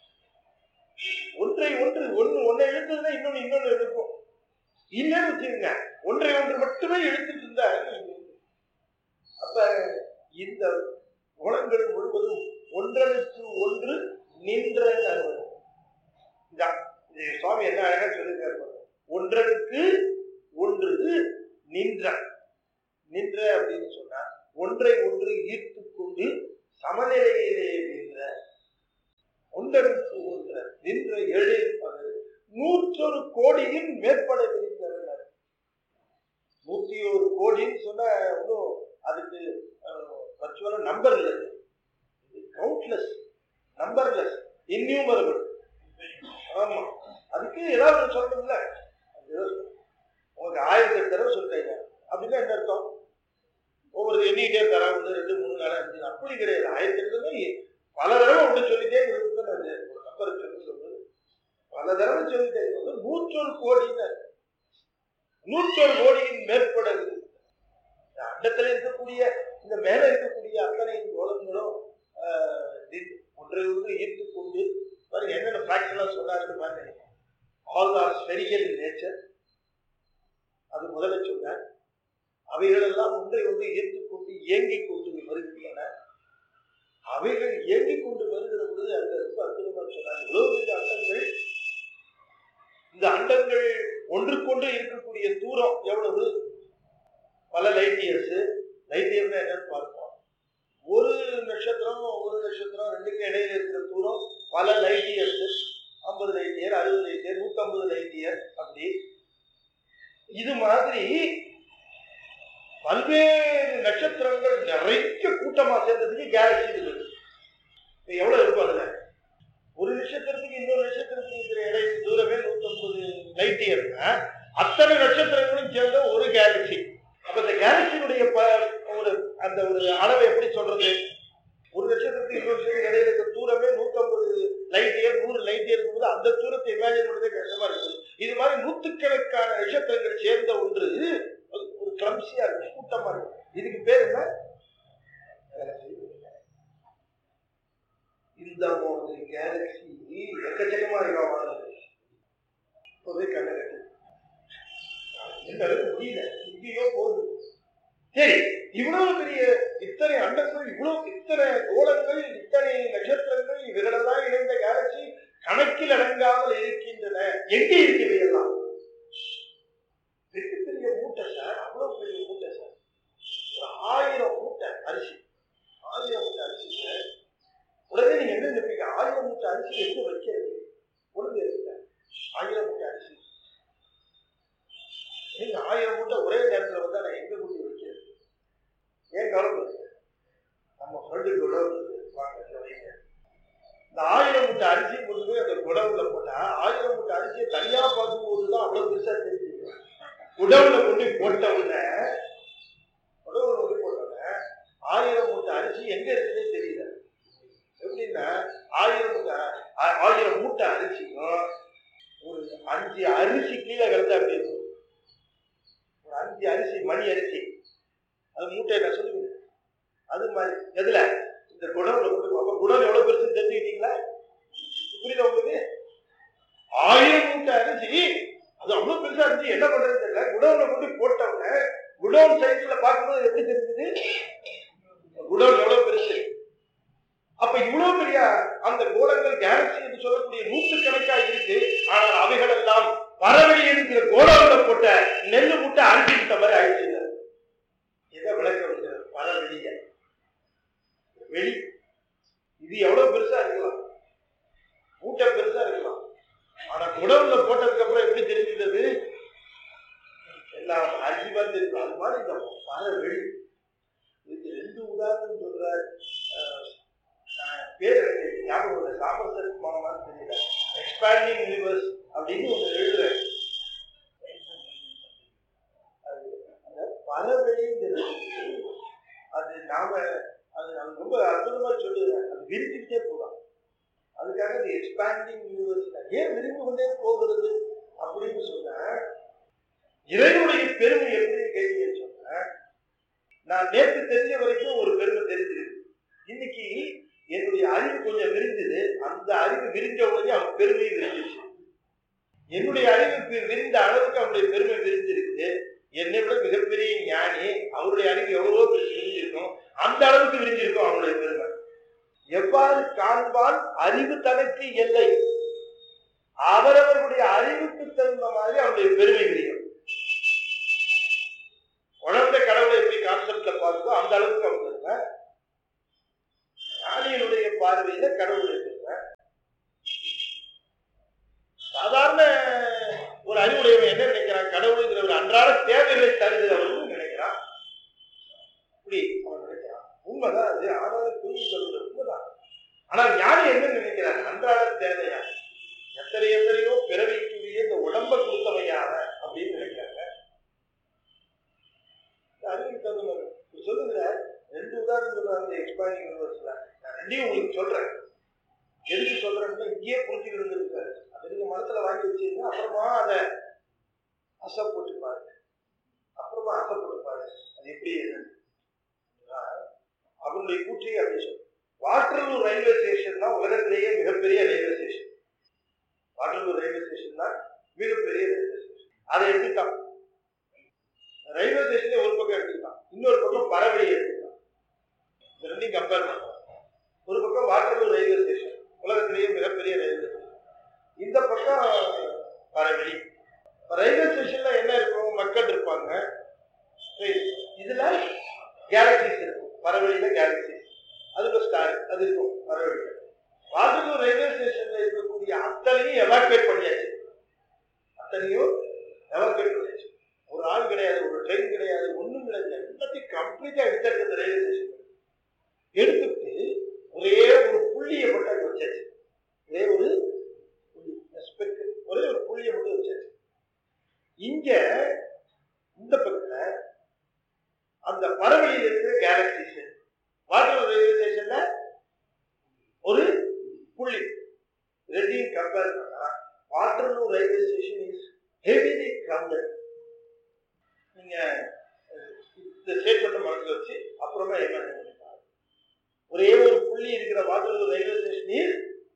ஒன்றை ஒன்று ஒன்று ஒன்றை இழுத்ததுன்னா இன்னொன்னு இன்னொன்னு இழுக்கும் இல்லைன்னு வச்சுக்கோங்க ஒன்றை ஒன்று மட்டுமே இழுத்துட்டு இருந்தா அப்ப இந்த குணங்கள் முழுவதும் ஒன்றனுக்கு ஒன்று நின்ற நறுவன் இந்த இது சுவாமி என்ன அழகா சொல்லியிருக்காரு பாருங்க. ஒன்றனுக்கு ஒன்று நின்ற நின்ற அப்படின்னு சொன்னா ஒன்றை ஒன்று ஈர்த்து கொண்டு சமநிலையிலே நின்ற ஒன்றனுக்கு ஒன்று நின்ற எழில் பகல் நூற்றொரு கோடியின் மேற்பட விரிந்தனர் நூத்தி ஒரு கோடின்னு சொன்னா ஒன்றும் அதுக்கு வர்ச்சுவலா நம்பர் இல்லை கவுண்ட்லெஸ் நம்பர்லெஸ் இன்யூமரபிள் ஆமா அதுக்கு ஏதாவது ஒண்ணு சொல்லணும்ல அது ஏதோ சொல்லணும். உங்களுக்கு ஆயிரத்தி எட்டு தடவை சொல்றீங்க அப்படின்னா என்ன அர்த்தம் ஒவ்வொரு எண்ணிக்கிட்டே தரா ஒன்று ரெண்டு மூணு நாலு அஞ்சு அப்படி கிடையாது ஆயிரத்தி எட்டு தடவை பல தடவை ஒன்று சொல்லிட்டே இருக்கிறது அது ஒரு நம்பரை சொல்லி சொல்றது பல தடவை சொல்லிட்டே இருக்கிறது நூற்றொரு கோடின்னு நூற்றொரு கோடியின் மேற்பட இருக்குது. இந்த அண்டத்துல இருக்கக்கூடிய இந்த மேல இருக்கக்கூடிய அத்தனை கோலங்களும் ஆஹ், தி- ஒன்றை ஒன்று ஈர்த்து கொண்டு பாருங்க என்னென்ன பிராக்டிகலா சொன்னாருன்னு பாருங்க ஆல் ஆர் ஸ்பெரிகல் நேச்சர் அது முதல்ல சொன்னார் அவைகள் எல்லாம் ஒன்றை ஒன்று ஈர்த்து கொண்டு விட்டு இயங்கிக் கொண்டு வருகின்றன அவைகள் இயங்கிக் கொண்டு வருகிற பொழுது அந்த ரொம்ப அற்புதமா சொன்னாங்க இவ்வளவு பெரிய அண்டங்கள் இந்த அண்டங்கள் ஒன்றுக்கொன்று இருக்கக்கூடிய தூரம் எவ்வளவு பல லைட் இயர்ஸ் லைட் இயர்ஸ் என்னன்னு பார்ப்போம் ஒரு நட்சத்திரம் ஒரு நட்சத்திரம் ரெண்டுக்கும் இடையில இருக்கிற தூரம் பல லைட் இயர்ஸ் ஐம்பது லைட் இயர் அறுபது லைட் இயர் நூத்தம்பது லைட் இயர் அப்படி இது மாதிரி பல்வேறு நட்சத்திரங்கள் நிறைய கூட்டமா சேர்ந்ததுக்கு கேலக்சி இருக்குது இப்ப எவ்வளவு இருக்கும் அதுல ஒரு நட்சத்திரத்துக்கு இன்னொரு நட்சத்திரத்துக்கு இருக்கிற இடை தூரமே நூத்தம்பது லைட் இயர்னா அத்தனை நட்சத்திரங்களும் சேர்ந்த ஒரு கேலக்சி அப்ப இந்த கேலக்சியினுடைய ப- ஒரு அந்த ஒரு அளவை எப்படி சொல்றது ஒரு நட்சத்திரத்துக்கு இன்னொரு நட்சத்திரத்துக்கு இடையில இருக்கிற தூரமே நூத்தம்பது லைட் இயர் நூறு லைட் இயர் இருக்கும்போது அந்த தூரத்தை இமேஜின் பண்றதே கஷ்டமா இருக்குது இது மாதிரி நூத்துக்கணக்கான நட்சத்திரங்கள் சேர்ந்த ஒன்று அது ஒரு கிளம்சியா இருக்கு கூட்டமா இருக்கு இதுக்கு பேர் என்ன இந்த ஒரு கேலக்சி எக்கச்சக்கமா இருக்கா வாழ்ந்து இப்பவே கண்ணை கட்டு என்னால முடியல எங்கேயோ போகுது சரி இவ்வளவு பெரிய இத்தனை அண்டங்கள் இவ்வளவு இத்தனை கோலங்கள் இத்தனை நட்சத்திரங்கள் இவைகளெல்லாம் இணைந்த கேலக்சி கணக்கில் அடங்காமல் இருக்கின்றன எங்கே இருக்கிறது எல்லாம் பெரிய பெரிய மூட்டை சார் அவ்வளவு பெரிய மூட்டை சார் ஒரு ஆயிரம் மூட்டை அரிசி ஆயிரம் மூட்டை அரிசி சார் உடனே நீங்க என்ன நினைப்பீங்க ஆயிரம் மூட்டை அரிசி எங்க வைக்கிறது உடனே இருக்கு ஆயிரம் மூட்டை அரிசி நீங்க ஆயிரம் மூட்டை ஒரே நேரத்துல வந்தா நான் எங்க கொண்டு வைக்கிறது ஏன் கவலைப்படுங்க நம்ம ஃப்ரெண்டுக்கு உழவு வாங்க இங்க வைங்க இந்த ஆயிரம் மூட்டை அரிசி கொண்டு போய் அந்த குடவுல போட்டா ஆயிரம் மூட்டை அரிசியை தனியா பார்க்கும்போது தான் அவ்வளவு பெருசா தெரிஞ்சுங்க குடவுல கொண்டு போய் போட்ட உடனே குடவுல கொண்டு போட்ட உடனே ஆயிரம் மூட்டை அரிசி எங்க இருக்குன்னே தெரியல எப்படின்னா ஆயிரம் மூட்டை ஆ- ஆயிரம் மூட்டை அரிசியும் ஒரு அஞ்சு அரிசி கீழே கிடந்தா அப்படி இருக்கும் ஒரு அஞ்சு அரிசி மணி அரிசி அது மூட்டை நான் சொல்லுங்க அது மாதிரி எதுல இந்த குடவுல கொண்டு அப்ப குடம் எவ்வளவு பெருசுன்னு தெரிஞ்சுக்கிட்டீங்களா புரியுதா உங்களுக்கு ஆயிரம் மூட்டை அரிசி அது அவ்வளவு பெருசா இருந்துச்சு என்ன பண்றதுன்னு தெரியல குடவுல கொண்டு போட்டவங்க குடவுன் சைஸ்ல பார்க்கும்போது எப்படி தெரிஞ்சது குடவுன் எவ்வளவு பெருசு அப்ப இவ்வளவு பெரிய அந்த கோலங்கள் கேலக்சி என்று சொல்லக்கூடிய நூற்றுக்கணக்கா இருக்கு ஆனால் அவைகள் எல்லாம் வரவெளி இருக்கிற கோலவுல போட்ட நெல்லு மூட்டை அரிசி மூட்டை மாதிரி ஆயிடுச்சுங்க எதை விளக்க வைக்கிறது பரவெளிய வெளி இது எவ்வளவு பெருசா இருக்கலாம் மூட்டை பெருசா இருக்கலாம் ஆனா குடவுல போட்டதுக்கு அப்புறம் எப்படி தெரிஞ்சது எல்லாம் அரிசி மாதிரி தெரியும் அது மாதிரி இந்த பரவெளி இதுக்கு ரெண்டு உதாரணம் சொல்ற அஹ், நான் பேர் எனக்கு ஞாபகம் இல்லை சாமர்சர் மாமான்னு தெரியல எக்ஸ்பேண்டிங் யூனிவர்ஸ் அப்படின்னு ஒன்று எழுதுறேன் அது அந்த பரவெளிங்கிறது அது நாம அது நம்ம ரொம்ப அற்புதமா சொல்லுறேன் அது விரிச்சுக்கிட்டே போகலாம் அதுக்காக அது எக்ஸ்பேண்டிங் யூனிவர்ஸ் ஏன் விரிந்து கொண்டே போகிறது அப்படின்னு சொன்ன இறைவனுடைய பெருமை எப்படி கேள்வின்னு சொன்ன நான் நேற்று தெரிஞ்ச வரைக்கும் ஒரு பெருமை தெரிஞ்சிருக்கு இன்னைக்கு என்னுடைய அறிவு கொஞ்சம் விரிஞ்சது அந்த அறிவு விரிஞ்ச உடனே அவன் பெருமை விரிஞ்சிருச்சு என்னுடைய அறிவு வி- விரிந்த அளவுக்கு அவனுடைய பெருமை விரிஞ்சிருக்கு என்னை விட மிகப்பெரிய ஞானி அவருடைய அறிவு எவ்வளவோ பெருசு விரிஞ்சிருக்கும் அந்த அளவுக்கு விரிஞ்சிருக்கும் அவனுடைய பெருமை எவ்வாறு காண்பான் அறிவு தனக்கு எல்லை அவரவர்களுடைய அறிவுக்கு தகுந்த மாதிரி அவனுடைய பெருமை விரியும் குழந்தை கடவுளை எப்படி கான்செப்ட்ல பார்க்குதோ அந்த அளவுக்கு அவன் பெருமை ஞானியினுடைய பார்வையில கடவுளை பெருமை சாதாரண ஒரு அறிவுடையவன் என்ன நினைக்கிறான் கடவுளுங்கிற ஒரு அன்றாட தேவைகளை தருது அவர்கள் நினைக்கிறான் இப்படி அவன் நினைக்கிறான் உண்மைதான் அது ஆனாலும் புரிஞ்சு சொல்றது உண்மைதான் ஆனா ஞானி என்ன நினைக்கிறான் அன்றாட தேவையா எத்தனை எத்தனையோ பிறவிக்குரிய இந்த உடம்ப கொடுத்தவையான அப்படின்னு நினைக்கிறாங்க இந்த அறிவுக்கு தகுந்த மாதிரி. இப்ப சொல்லுங்க ரெண்டு உதாரணம் சொல்றாங்க எக்ஸ்பேண்டிங் யூனிவர்ஸ்ல நான் ரெண்டையும் உங்களுக்கு சொல்றேன் எதுக்கு சொல்றேன்னா இங்கேயே புரிஞ்சுக்கிறது இருக்காரு அதை நீங்க மனசுல வாங்கி வச்சீங்கன்னா அப்புறமா அதை அசை போட்டு பாருங்க அப்புறமா அசை போட்டு பாருங்க அது எப்படி என்னன்னு. ஆ, அவருடைய கூற்றை அப்படி சொல்லும் வாட்டர்லூர் ரயில்வே ஸ்டேஷன் தான் உலகத்திலேயே மிகப்பெரிய railway station Waterloo railway station தான் மிகப்பெரிய ரயில்வே ஸ்டேஷன் அதை எடுத்துட்டான் ரயில்வே ஸ்டேஷனே ஒரு பக்கம் எடுத்துக்கிட்டான் இன்னொரு பக்கம் பறவையை எடுத்துக்கிட்டான் இந்த ரெண்டையும் கம்பேர் பண்ணுவோம் ஒரு பக்கம் வாட்டர்லூர் ரயில்வே ஸ்டேஷன் உலகத்திலேயே மிகப்பெரிய ரயில்வே ஸ்டேஷன் இந்த பக்கம் பரவெளி ரயில்வே ஸ்டேஷன்ல என்ன இருக்கும் மக்கள் இருப்பாங்க சரி, இதுல கேலக்சிஸ் இருக்கும் பரவெளியில கேலக்சிஸ் அதுக்கு ஸ்டார் அது இருக்கும் பரவெளியில வாட்டர்லூர் ரயில்வே ஸ்டேஷன்ல இருக்கக்கூடிய அத்தனையும் எவாக்குவேட் பண்ணியாச்சு அத்தனையும் எவாக்குவேட் பண்ணியாச்சு ஒரு ஆள் கிடையாது ஒரு ட்ரெயின் கிடையாது ஒண்ணும் கிடையாது எல்லாத்தையும் கம்ப்ளீட்டா எடுத்தாச்சு அந்த ரயில்வே ஸ்டேஷன் எடுத்துட்டு ஒரே ஒரு புள்ளியை மட்டும் அங்க வச்சாச்சு ஒரே ஒரு புள்ளி, speck, ஒரே ஒரு புள்ளியை மட்டும் வச்சாச்சு இங்க இந்த பக்கத்துல அந்த பறவையில் இருக்கிற கேலக்சிஸ் வாட்டர் ரயில்வே ஸ்டேஷன்ல ஒரு புள்ளி ரெண்டையும் கம்பேர் பண்ணா Waterloo railway station is heavily grounded நீங்க அஹ், இந்த ஸ்டேட்மெண்ட் மனசுல வச்சு அப்புறமா இமேஜின் பண்ணி பாருங்க. ஒரே ஒரு புள்ளி இருக்கிற Waterloo railway station is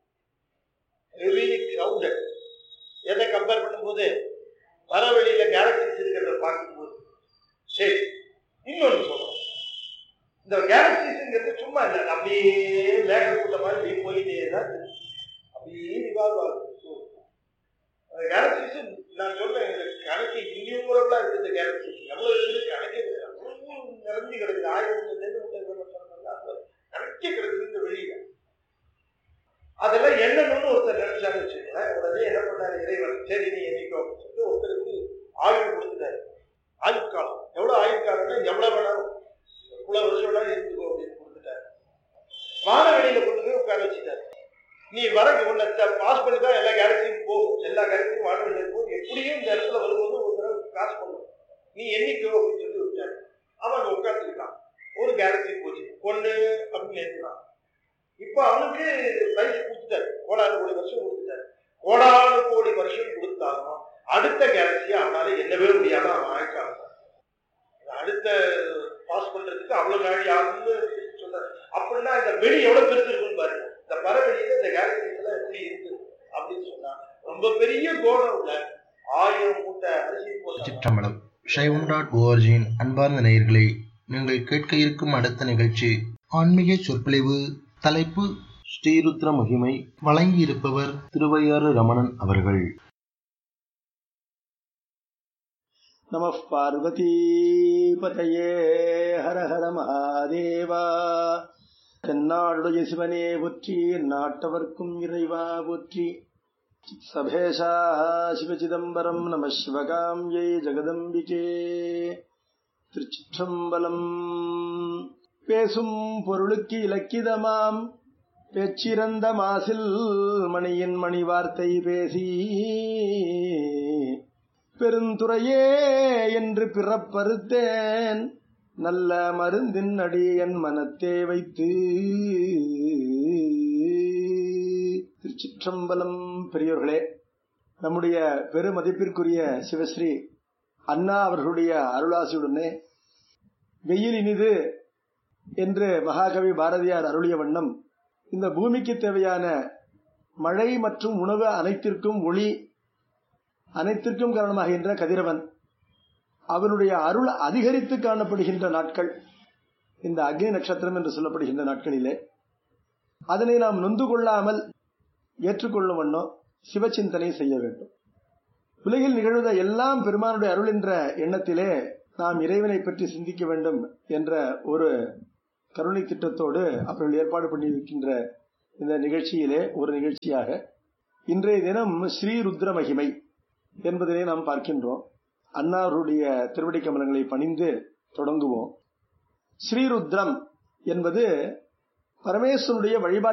heavily grounded எதை கம்பேர் பண்ணும்போது பறவெளியில கேலக்சிஸ் இருக்கிறத பார்க்கும்போது சரி இன்னொன்று சொல்றோம் இந்த கேலக்சிஸ்ங்கிறது சும்மா இல்லை அப்படியே மேக கூட்ட மாதிரி அப்படியே போயிட்டே தான் இருக்கு. அப்படியே ரிவால்வ் ஆகுது அந்த கேலக்சிஸ் நான் சொன்னேன் இந்த கணக்கு இன்யூமரபிளா இருக்கு இந்த கேலக்சிஸ் எவ்வளவு இருக்குது கணக்கே கிடையாது. அவ்வளவு நிறைஞ்சு கிடக்குது ஆயிரத்தி கணக்கே கிடக்குது இந்த வெளியில அதெல்லாம் என்னன்னு ஒருத்தர் நினைச்சாரு வச்சுக்கோங்களேன் உடனே என்ன பண்ணாரு இறைவன் சரி நீ என்னைக்கோ அப்படின்னு சொல்லிட்டு ஒருத்தருக்கு ஆயுள் கொடுத்துட்டாரு ஆயுட்காலம் எவ்வளவு ஆயுட்காலம்னா எவ்வளவு வேணாலும் இவ்வளவு வருஷம் வேணாலும் இருந்துக்கோ அப்படின்னு கொடுத்துட்டாரு வானவெளியில கொண்டு போய் உட்கார வச்சுட்டாரு நீ வர உன்னை பாஸ் பண்ணி தான் எல்லா கேலக்சியும் போகும் எல்லா கேலக்சியும் வானவெளியில போகும் எப்படியும் இந்த இடத்துல வரும்போது ஒரு தடவை கிராஸ் பண்ணும் நீ எண்ணிக்கோ அப்படின்னு சொல்லி விட்டாரு அவன் அங்க உட்காந்துக்கிட்டான் ஒரு கேலக்சி போச்சு ஒண்ணு அப்படின்னு நினைக்கிறான் இப்ப அவனுக்கு பிரைஸ் கொடுத்துட்டாரு கோடானு கோடி வருஷம் கொடுத்துட்டாரு கோடானு கோடி வருஷம் கொடுத்தாலும் அடுத்த கேலக்சியை அவனால எண்ணவே முடியாம அவன் ஆயிட்டான் அடுத்த பாஸ் பண்றதுக்கு அவ்வளவு நாள் ஆகும்னு சொல்றாரு அப்படின்னா இந்த வெளி எவ்வளவு பெருசு இருக்குன்னு பாருங்க இந்த பறவெளியில இந்த கேலக்சிஸ் எல்லாம் எப்படி இருக்கு அப்படின்னு சொன்னா ரொம்ப பெரிய கோடம் உள்ள ஆயிரம் மூட்டை அரிசி போட்ட சிற்றம்பலம் சைவம் டாட் ஓஆர்ஜியின் அன்பார்ந்த நேயர்களே நீங்கள் கேட்க இருக்கும் அடுத்த நிகழ்ச்சி ஆன்மீக சொற்பொழிவு தலைப்பு ஸ்ரீருத்ர மகிமை வழங்கியிருப்பவர் திருவையாறு ரமணன் அவர்கள் நம பார்வதீபதையே ஹர ஹர மகாதேவா தென்னாடுடைய சிவனே போற்றி நாட்டவர்க்கும் இறைவா போற்றி சபேஷா சிவசிதம்பரம் நம சிவகாம்யை ஜெகதம்பிகே திருச்சிற்றம்பலம் பேசும் பொருளுக்கு இலக்கிதமாம் பேச்சிறந்த மாசில் மணியின் மணி வார்த்தை பேசி பெருந்துறையே என்று பிறப்பறுத்தேன் நல்ல மருந்தின் அடி என் மனத்தே வைத்து திருச்சிற்றம்பலம் பெரியோர்களே நம்முடைய பெருமதிப்பிற்குரிய சிவஸ்ரீ அண்ணா அவர்களுடைய அருளாசியுடனே வெயில் இனிது என்று மகாகவி பாரதியார் அருளிய வண்ணம் இந்த பூமிக்கு தேவையான மழை மற்றும் உணவு அனைத்திற்கும் ஒளி அனைத்திற்கும் காரணமாகின்ற கதிரவன் அவனுடைய அருள் அதிகரித்து காணப்படுகின்ற நாட்கள் இந்த அக்னி நட்சத்திரம் என்று சொல்லப்படுகின்ற நாட்களிலே அதனை நாம் நொந்து கொள்ளாமல் ஏற்றுக்கொள்ளும் வண்ணம் சிவச்சிந்தனை செய்ய வேண்டும் உலகில் நிகழ்வத எல்லாம் பெருமானுடைய அருள் என்ற எண்ணத்திலே நாம் இறைவனை பற்றி சிந்திக்க வேண்டும் என்ற ஒரு கருணை திட்டத்தோடு அவர்கள் ஏற்பாடு பண்ணியிருக்கின்ற இந்த நிகழ்ச்சியிலே ஒரு நிகழ்ச்சியாக இன்றைய தினம் ஸ்ரீருத்ர மகிமை என்பதனை நாம் பார்க்கின்றோம் அன்னாருடைய திருவடி கமலங்களை பணிந்து தொடங்குவோம் ஸ்ரீருத்ரம் என்பது பரமேஸ்வருடைய வழிபாட்டு